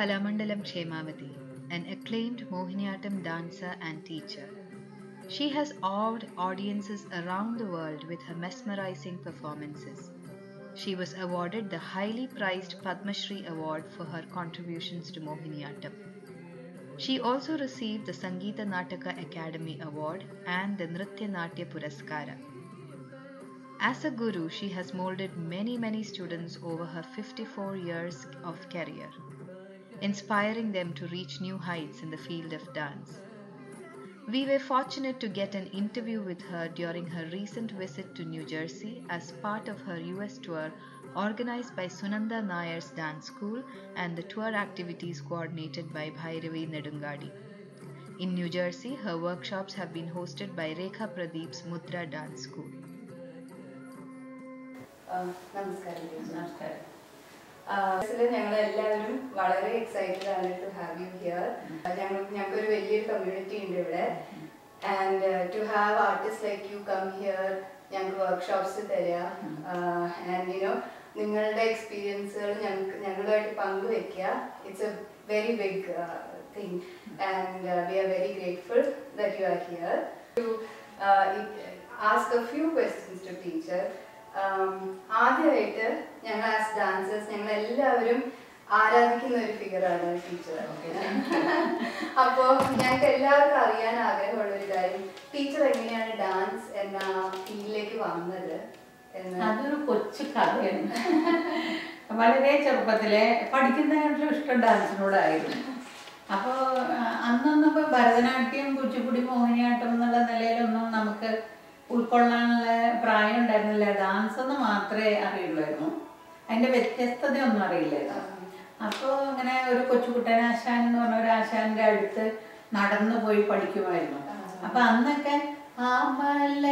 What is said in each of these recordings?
Kalamandalam Kshemavati, an acclaimed Mohiniyattam dancer and teacher. She has awed audiences around the world with her mesmerizing performances. She was awarded the highly prized Padma Shri Award for her contributions to Mohiniyattam. She also received the Sangeeta Nataka Academy Award and the Nritya Natya Puraskara. As a guru, she has molded many, many students over her 54 years of career, inspiring them to reach new heights in the field of dance. We were fortunate to get an interview with her during her recent visit to New Jersey as part of her US tour organized by Sunanda Nayar's Dance School and the tour activities coordinated by Bhairavi Nedungadi. In New Jersey, her workshops have been hosted by Rekha Pradeep's Mudra Dance School. ആ, നമസ്കാരം teacher നമസ്കാരം ഞങ്ങൾ എല്ലാവരും വളരെ excited ആണ് to have you here ഞങ്ങൾ ഞങ്ങൾക്കൊരു വലിയൊരു കമ്മ്യൂണിറ്റി ഉണ്ട് ഇവിടെ and to have artist like you come here ഞങ്ങൾക്ക് വർക്ക്ഷോപ്സ് തരിക ആൻഡ് യുനോ നിങ്ങളുടെ എക്സ്പീരിയൻസുകൾ ഞങ്ങൾക്ക് ഞങ്ങളുമായിട്ട് പങ്കുവെക്കുക it's a very big thing and we are very grateful that you are here to ask a few questions to teacher ആദ്യമായിട്ട് ഞങ്ങൾ as dancers ഞങ്ങൾ എല്ലാവരും ആരാധിക്കുന്ന ഒരു ഫിഗറാണ് ടീച്ചർ അപ്പോ ഞങ്ങൾക്ക് എല്ലാവർക്കും അറിയാൻ ആഗ്രഹമുള്ള ഒരു കാര്യം ടീച്ചർ എങ്ങനെയാണ് ഡാൻസ് എന്ന ഫീൽഡിലേക്ക് വന്നത് എന്ന് അതൊരു കൊച്ചു കഥയാണ് വളരെ ചെറുപ്പത്തിലെ പഠിക്കുന്നതിനായിട്ടും ഇഷ്ടം ഡാൻസിനോടായിരുന്നു അപ്പോൾ അന്നൊന്നും ഇപ്പോൾ ഭരതനാട്യം കുച്ചിപ്പുടി മോഹിനിയാട്ടം എന്നുള്ള നിലയിലൊന്നും നമുക്ക് ഉൾക്കൊള്ളാനുള്ള പ്രായം ഉണ്ടായിരുന്നില്ല ഡാൻസ് എന്ന് മാത്രമേ അറിയുള്ളായിരുന്നു അതിൻ്റെ വ്യത്യസ്തതയൊന്നും അറിയില്ലായിരുന്നു അപ്പോൾ ഇങ്ങനെ ഒരു കൊച്ചുകുട്ടനാശാൻ എന്ന് പറഞ്ഞ ഒരു ആശാന്റെ അടുത്ത് നടന്നു പോയി പഠിക്കുമായിരുന്നു അപ്പൊ അന്നൊക്കെ ആമല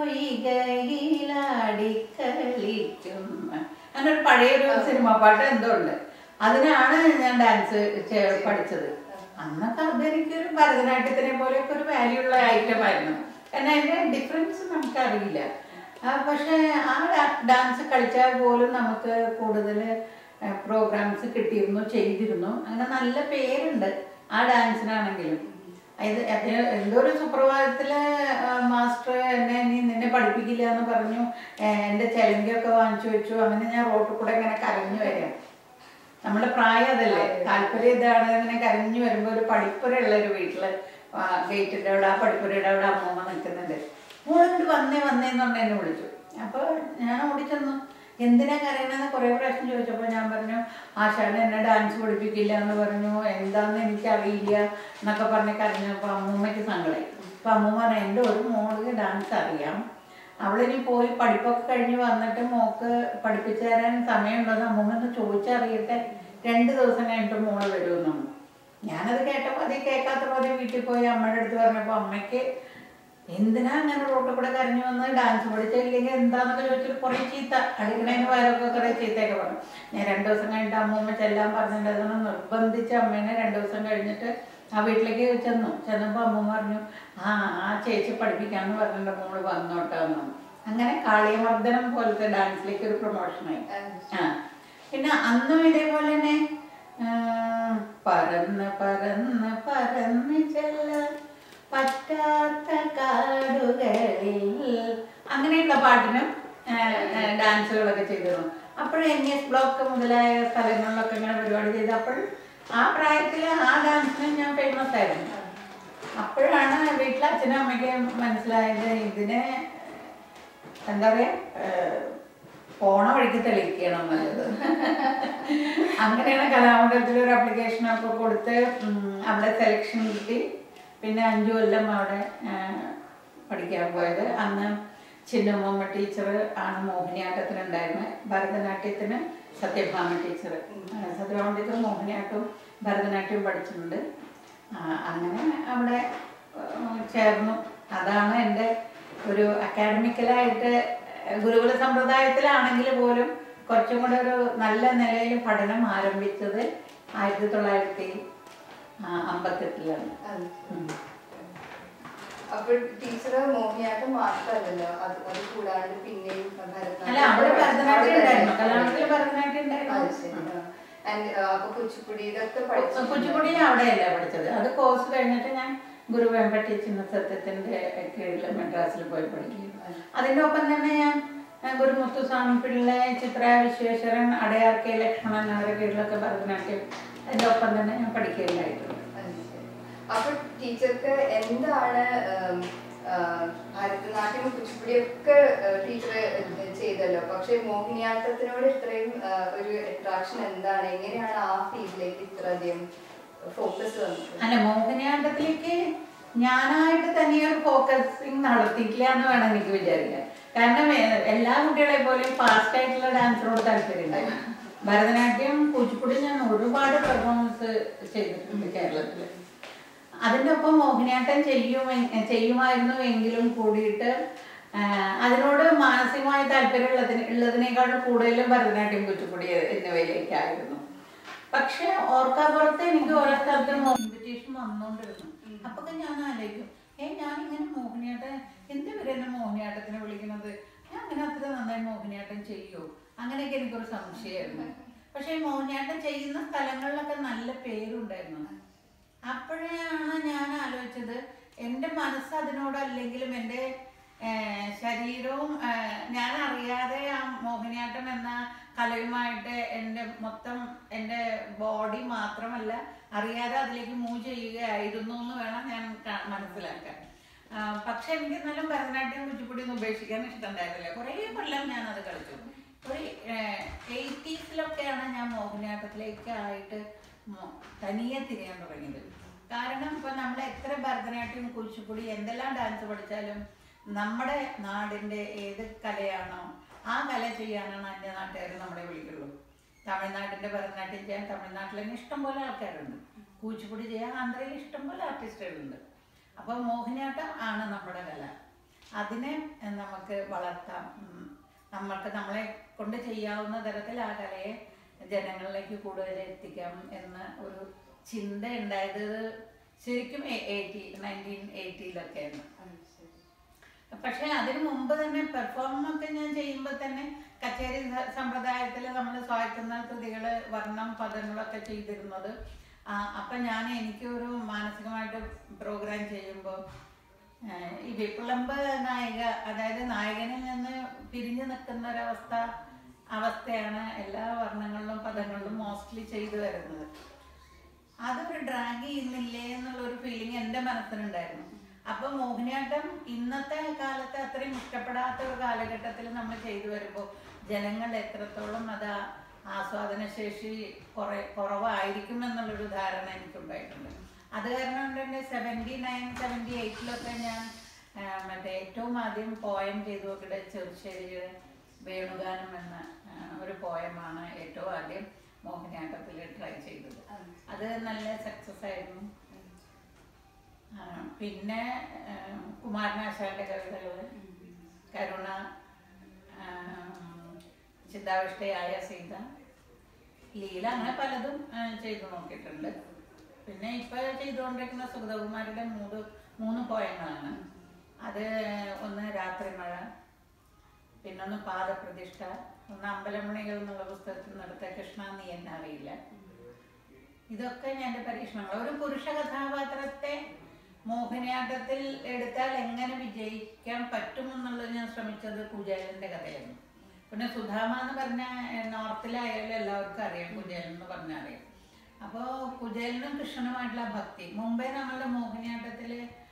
പൊയ്കയിലാടിക്കളിക്കും അങ്ങനെ ഒരു പഴയൊരു സിനിമ പാട്ട് എന്തോ ഉണ്ട് അതിനാണ് ഞാൻ ഡാൻസ് ചെ- പഠിച്ചത് അന്നൊക്കെ അത് എനിക്കൊരു ഭരതനാട്യത്തിനെ പോലെയൊക്കെ ഒരു വാല്യൂ ഉള്ള ഐറ്റം ആയിരുന്നു കാരണം അതിന്റെ ഡിഫറൻസ് നമുക്ക് അറിയില്ല പക്ഷെ ആ ഡാൻസ് കളിച്ചാൽ പോലും നമുക്ക് കൂടുതൽ പ്രോഗ്രാംസ് കിട്ടിയിരുന്നു ചെയ്തിരുന്നു അങ്ങനെ നല്ല പേരുണ്ട് ആ ഡാൻസിനാണെങ്കിലും ഇത് അതിന് എന്തോ ഒരു സുപ്രഭാതത്തില് മാസ്റ്റർ എന്നെ നീ നിന്നെ പഠിപ്പിക്കില്ല എന്ന് പറഞ്ഞു ഏഹ് എന്റെ ചെലങ്കൊക്കെ വാങ്ങിച്ചു വെച്ചു അങ്ങനെ ഞാൻ റോട്ടിൽ കൂടെ ഇങ്ങനെ കരഞ്ഞു വരാം നമ്മുടെ പ്രായം അതല്ലേ താല്പര്യം ഇതാണ് ഇങ്ങനെ കരഞ്ഞു വരുമ്പോ ഒരു പഠിപ്പുരയുള്ള ഒരു വീട്ടില് ഗേറ്റിന്റെ അവിടെ ആ പഠിപ്പുരയുടെ അവിടെ അമ്മൂമ്മ നിൽക്കുന്നുണ്ട് മോളോട് വന്നേ വന്നേ എന്ന് പറഞ്ഞ് എന്നെ വിളിച്ചു അപ്പൊ ഞാൻ ഓടിച്ചെന്നു എന്തിനാ കരയണെന്ന് കുറെ പ്രാവശ്യം ചോദിച്ചപ്പോൾ ഞാൻ പറഞ്ഞു ആശാൻ എന്നെ ഡാൻസ് പഠിപ്പിക്കില്ല എന്ന് പറഞ്ഞു എന്താന്ന് എനിക്കറിയില്ല എന്നൊക്കെ പറഞ്ഞ് കരഞ്ഞപ്പോൾ അമ്മൂമ്മയ്ക്ക് സങ്കടമായി അപ്പൊ അമ്മൂമ്മ പറഞ്ഞു എൻ്റെ ഒരു മോൾക്ക് ഡാൻസ് അറിയാം അവളിനി പോയി പഠിപ്പൊക്കെ കഴിഞ്ഞ് വന്നിട്ട് മോക്ക് പഠിപ്പിച്ചു തരാൻ സമയമുണ്ടോന്ന് അമ്മൂമ്മ ഒന്ന് ചോദിച്ചറിയട്ടെ രണ്ട് ദിവസം കഴിഞ്ഞിട്ട് മോള് വരുമെന്നാണ് ഞാനത് കേട്ടപ്പോൾ അത് കേൾക്കാത്ത പോലെ വീട്ടിൽ പോയി അമ്മയുടെ അടുത്ത് പറഞ്ഞപ്പോൾ അമ്മയ്ക്ക് എന്തിനാ അങ്ങനെ റോട്ടിൽ കൂടെ കരഞ്ഞു വന്ന് ഡാൻസ് പഠിച്ചില്ലെങ്കിൽ എന്താന്നൊക്കെ ചോദിച്ചിട്ട് കുറേ ചീത്ത അടിക്കണേന് പകരമൊക്കെ കുറേ ചീത്തയൊക്കെ പറഞ്ഞു ഞാൻ രണ്ട് ദിവസം കഴിഞ്ഞിട്ട് അമ്മൂമ്മ ചെല്ലാൻ പറഞ്ഞിട്ടുണ്ടായിരുന്നു നിർബന്ധിച്ച് അമ്മേനെ രണ്ട് ദിവസം കഴിഞ്ഞിട്ട് ആ വീട്ടിലേക്ക് ചെന്നു ചെന്നപ്പോൾ അമ്മൂമ്മ പറഞ്ഞു ആ ആ ചേച്ചി പഠിപ്പിക്കാന്ന് പറഞ്ഞിട്ട് മോള് വന്നോട്ടാന്ന് അങ്ങനെ കാളിയമർദ്ദനം പോലത്തെ ഡാൻസിലേക്ക് ഒരു പ്രൊമോഷനായി ആ പിന്നെ അന്നും ഇതേപോലെ തന്നെ ആ, പറന്ന് പറന്ന് പറന്ന് ചെല്ലാൻ പറ്റാത്ത കാടുകളിൽ അങ്ങനെയുള്ള പാട്ടിനും ആ, ആ, ഡാൻസുകളൊക്കെ ചെയ്തിരുന്നു അപ്പോഴും എൻ എസ് ബ്ലോക്ക് മുതലായ സ്ഥലങ്ങളിലൊക്കെ ഇങ്ങനെ പരിപാടി ചെയ്ത് അപ്പോൾ ആ പ്രായത്തിൽ ആ ഡാൻസിനും ഞാൻ ഫേമസ് ആയിരുന്നു അപ്പോഴാണ് വീട്ടിലെ അച്ഛനും അമ്മയ്ക്കും മനസ്സിലായത് ഇതിനെ എന്താ പറയാ ഏഹ്, പോണ വഴിക്ക് തെളിയിക്കണം എന്നുള്ളത് അങ്ങനെയാണ് കലാമണ്ഡലത്തിൽ ഒരു അപ്ലിക്കേഷൻ ഒക്കെ കൊടുത്ത് ഉം, അവിടെ സെലക്ഷൻ കിട്ടി പിന്നെ അഞ്ചു കൊല്ലം അവിടെ ഏഹ്, പഠിക്കാൻ പോയത് അന്ന് ചിന്നമ്മ ടീച്ചർ ആണ് മോഹിനിയാട്ടത്തിന് ഉണ്ടായിരുന്നത് ഭരതനാട്യത്തിന് സത്യഭാമ ടീച്ചർ സത്യഭാമ ടീച്ചർ മോഹിനിയാട്ടവും ഭരതനാട്യവും പഠിച്ചിട്ടുണ്ട് ആ, അങ്ങനെ അവിടെ ഏഹ്, ചേർന്നു അതാണ് എൻ്റെ ഒരു അക്കാഡമിക്കലായിട്ട് ഗുരുകുല സമ്പ്രദായത്തിലാണെങ്കിൽ പോലും കുറച്ചും കൂടെ ഒരു നല്ല നിലയിൽ പഠനം ആരംഭിച്ചത് ആയിരത്തി തൊള്ളായിരത്തി അമ്പത്തെട്ടിലാണ് അപ്പൊ ടീച്ചർ മോഹിനിയാട്ടം മാത്രമല്ലല്ലോ അത് അത് കൂടാണ്ട് പിന്നെയും അല്ല അവിടെ ഭരതനാട്യം ഉണ്ടായിരുന്നു ഭരതനാട്യം കലാമണ്ഡലത്തിൽ ഭരതനാട്യം അത് ശരി ഉണ്ടായിരുന്നു ആൻഡ് അപ്പൊ കുച്ചിപ്പുടി ഇതൊക്കെ പഠിച്ചു കുച്ചിപ്പുടി അവിടെയല്ല പഠിച്ചത് അത് കോഴ്സ് കഴിഞ്ഞിട്ട് ഞാൻ ഗുരു വെമ്പട്ടി ചിന്നസത്യത്തിന്റെ കീഴിൽ മദ്രാസിൽ പോയി പഠിക്കും അതിന്റെ ഒപ്പം തന്നെ ഞാൻ ഞാൻ ഗുരു മുത്തുസ്വാമി പിള്ള ചിത്ര വിശ്വേശ്വരൻ അടയാർ കെ ലക്ഷ്മണൻ അവരുടെ കീഴിലൊക്കെ ഭരതനാട്യം അതിന്റെ ഒപ്പം തന്നെ ഞാൻ പഠിക്കുകയുണ്ടായിട്ടുണ്ട് അത് ശരി. അപ്പൊ ടീച്ചർക്ക് എന്താണ് ഉം, ആ, ഭരതനാട്യം കുച്ചിപ്പുടിയൊക്കെ ടീച്ചർ ചെയ്തല്ലോ പക്ഷെ മോഹിനിയാട്ടത്തിനോട് ഇത്രയും ആ, ഒരു അട്രാക്ഷൻ എന്താണ് എങ്ങനെയാണ് ആ ഫീൽഡിലേക്ക് ഇത്ര അധികം ഫോക്കസ് വന്നത് അല്ല മോഹിനിയാട്ടത്തിലേക്ക് ഞാനായിട്ട് തന്നെ ഒരു ഫോക്കസിങ് നടത്തിയിട്ടില്ല എന്ന് വേണം എനിക്ക് വിചാരിക്കാൻ കാരണം എ- എല്ലാ കുട്ടികളെ പോലെയും ഫാസ്റ്റ് ആയിട്ടുള്ള ഡാൻസിനോട് താല്പര്യം ഉണ്ടായി ഭരതനാട്യം കുച്ചിപ്പുടി ഞാൻ ഒരുപാട് പെർഫോമൻസ് ചെയ്തിട്ടുണ്ട് കേരളത്തിൽ അതിൻ്റെ ഒപ്പം മോഹിനിയാട്ടം ചെയ്യും ചെയ്യുമായിരുന്നു എങ്കിലും കൂടിയിട്ട് ആ, അതിനോട് മാനസികമായ താല്പര്യം ഉള്ളതിന് ഉള്ളതിനേക്കാൾ കൂടുതലും ഭരതനാട്യം കുച്ചിപ്പുടി എന്നിവയിലേക്കായിരുന്നു പക്ഷെ ഓർക്കാപ്പുറത്ത് എനിക്ക് ഓരോ സ്ഥലത്തും ഇൻവിറ്റേഷൻ വന്നോണ്ടിരുന്നു അപ്പൊ ഞാൻ ആലോചിക്കും ഏ ഞാൻ ഇങ്ങനെ മോഹിനിയാട്ടം എന്ത് ഇവര് എന്നെ മോഹിനിയാട്ടത്തിന് വിളിക്കുന്നത് ഞാൻ അങ്ങനെ അത്ര നന്നായി മോഹിനിയാട്ടം ചെയ്യൂ അങ്ങനെയൊക്കെ എനിക്കൊരു സംശയമായിരുന്നു പക്ഷെ ഈ മോഹിനിയാട്ടം ചെയ്യുന്ന സ്ഥലങ്ങളിലൊക്കെ നല്ല പേരുണ്ടായിരുന്നു അപ്പോഴാണ് ഞാൻ ആലോചിച്ചത് എൻ്റെ മനസ്സ് അതിനോട് അല്ലെങ്കിലും എൻ്റെ ഏഹ്, ശരീരവും ഏഹ്, ഞാൻ അറിയാതെ ആ മോഹിനിയാട്ടം എന്ന കലയുമായിട്ട് എൻ്റെ മൊത്തം എൻ്റെ ബോഡി മാത്രമല്ല അറിയാതെ അതിലേക്ക് മൂവ് ചെയ്യുകയായിരുന്നു എന്ന് വേണം ഞാൻ ക- മനസ്സിലാക്കാൻ ആ, പക്ഷെ എനിക്ക് എന്നാലും ഭരതനാട്യം കുച്ചിപ്പുടി ഒന്നും ഉപേക്ഷിക്കാൻ ഇഷ്ടമുണ്ടായിരുന്നില്ല കുറേ കൊല്ലം ഞാൻ അത് കളിച്ചു ഒരു എയ്റ്റീസിലൊക്കെയാണ് ഞാൻ മോഹിനിയാട്ടത്തിലേക്ക് ആയിട്ട് മോ- തനിയെ തിരിയാൻ തുടങ്ങിയത് കാരണം ഇപ്പൊ നമ്മൾ എത്ര ഭരതനാട്യം കുച്ചിപ്പുടി എന്തെല്ലാം ഡാൻസ് പഠിച്ചാലും നമ്മുടെ നാടിന്റെ ഏത് കലയാണോ ആ കല ചെയ്യാനാണ് അന്യ നാട്ടുകാർ നമ്മളെ വിളിക്കുള്ളൂ തമിഴ്നാട്ടിന്റെ ഭരതനാട്യം ചെയ്യാൻ തമിഴ്നാട്ടിൽ തന്നെ ഇഷ്ടംപോലെ ആൾക്കാരുണ്ട് കൂച്ചിപ്പുടി ചെയ്യാൻ ആന്ധ്രയിൽ ഇഷ്ടംപോലെ ആർട്ടിസ്റ്റുകളുണ്ട് അപ്പോൾ മോഹിനിയാട്ടം ആണ് നമ്മുടെ കല അതിനെ എഹ്, നമുക്ക് വളർത്താം ഉം. നമ്മൾക്ക് നമ്മളെ കൊണ്ട് ചെയ്യാവുന്ന തരത്തിൽ ആ കലയെ ജനങ്ങളിലേക്ക് കൂടുതൽ എത്തിക്കാം എന്ന ഒരു ചിന്ത ഉണ്ടായത് ശരിക്കും എയ്റ്റി നയൻറ്റീൻ എയ്റ്റിയിലൊക്കെയാണ് പക്ഷെ അതിനു മുമ്പ് തന്നെ പെർഫോം ഒക്കെ ഞാൻ ചെയ്യുമ്പോൾ തന്നെ കച്ചേരി സ- സമ്പ്രദായത്തിൽ നമ്മൾ സ്വായത്തുന്ന കൃതികൾ വർണ്ണം പദങ്ങളൊക്കെ ചെയ്തിരുന്നത് ആ, അപ്പൊ ഞാൻ എനിക്കൊരു മാനസികമായിട്ട് പ്രോഗ്രാം ചെയ്യുമ്പോൾ ഈ വിപ്ലംബ നായിക അതായത് നായകനിൽ നിന്ന് പിരിഞ്ഞു നിൽക്കുന്ന ഒരവസ്ഥ അവസ്ഥയാണ് എല്ലാ വർണ്ണങ്ങളിലും പദങ്ങളിലും മോസ്റ്റ്ലി ചെയ്തു വരുന്നത് അതൊരു ഡ്രാഗ് ചെയ്യുന്നില്ലേ എന്നുള്ളൊരു ഫീലിംഗ് എൻ്റെ മനസ്സിനുണ്ടായിരുന്നു അപ്പൊ മോഹിനിയാട്ടം ഇന്നത്തെ കാലത്ത് അത്രയും ഇഷ്ടപ്പെടാത്ത ഒരു കാലഘട്ടത്തിൽ നമ്മൾ ചെയ്തു വരുമ്പോൾ ജനങ്ങൾ എത്രത്തോളം അത് ആ- ആസ്വാദന ശേഷി കുറെ കുറവായിരിക്കും എന്നുള്ളൊരു ധാരണ എനിക്കുണ്ടായിട്ടുണ്ട് അത് കാരണം കൊണ്ട് തന്നെ സെവൻറ്റി നയൻ സെവൻറ്റി എയ്റ്റിലൊക്കെ ഞാൻ ആ, മറ്റേ ഏറ്റവും ആദ്യം പോയം ചെയ്തു നോക്കിയിട്ട് ചെറുശ്ശേരിയുടെ വേണുഗാനം എന്ന ആ, ഒരു പോയമാണ് ഏറ്റവും ആദ്യം മോഹിനിയാട്ടത്തിൽ ട്രൈ ചെയ്തത് അത് നല്ല സക്സസ് ആയിരുന്നു ആ, പിന്നെ ആ, കുമാരനാശാന്റെ കവിതകൾ കരുണ ആ, ചിന്താവിഷ്ടയായ സീത ലീല അങ്ങനെ പലതും ആ, ചെയ്തു നോക്കിയിട്ടുണ്ട് പിന്നെ ഇപ്പൊ ചെയ്തുകൊണ്ടിരിക്കുന്ന സുഗതകുമാരുടെ മൂന്ന് മൂന്ന് പോയങ്ങളാണ് അത് ഒന്ന് രാത്രി മഴ പിന്നൊന്ന് പാദപ്രതിഷ്ഠ ഒന്ന് അമ്പലമണികൾ എന്നുള്ള പുസ്തകത്തിൽ നിന്നെടുത്ത കൃഷ്ണ നീ എന്നെ അറിയില്ല ഇതൊക്കെ ഞാൻ എൻ്റെ പരീക്ഷണങ്ങൾ ഒരു പുരുഷ കഥാപാത്രത്തെ മോഹിനിയാട്ടത്തിൽ എടുത്താൽ എങ്ങനെ വിജയിക്കാൻ പറ്റുമെന്നുള്ളത് ഞാൻ ശ്രമിച്ചത് കുചേലന്റെ കഥയായിരുന്നു പിന്നെ സുധാമ എന്ന് പറഞ്ഞ നോർത്തിലായാലും എല്ലാവർക്കും അറിയാം കുചേലൻ എന്ന് പറഞ്ഞാൽ അറിയാം അപ്പോൾ കുചേലനും കൃഷ്ണനുമായിട്ടുള്ള ഭക്തി മുമ്പേ നമ്മളുടെ മോഹിനിയാട്ടത്തിൽ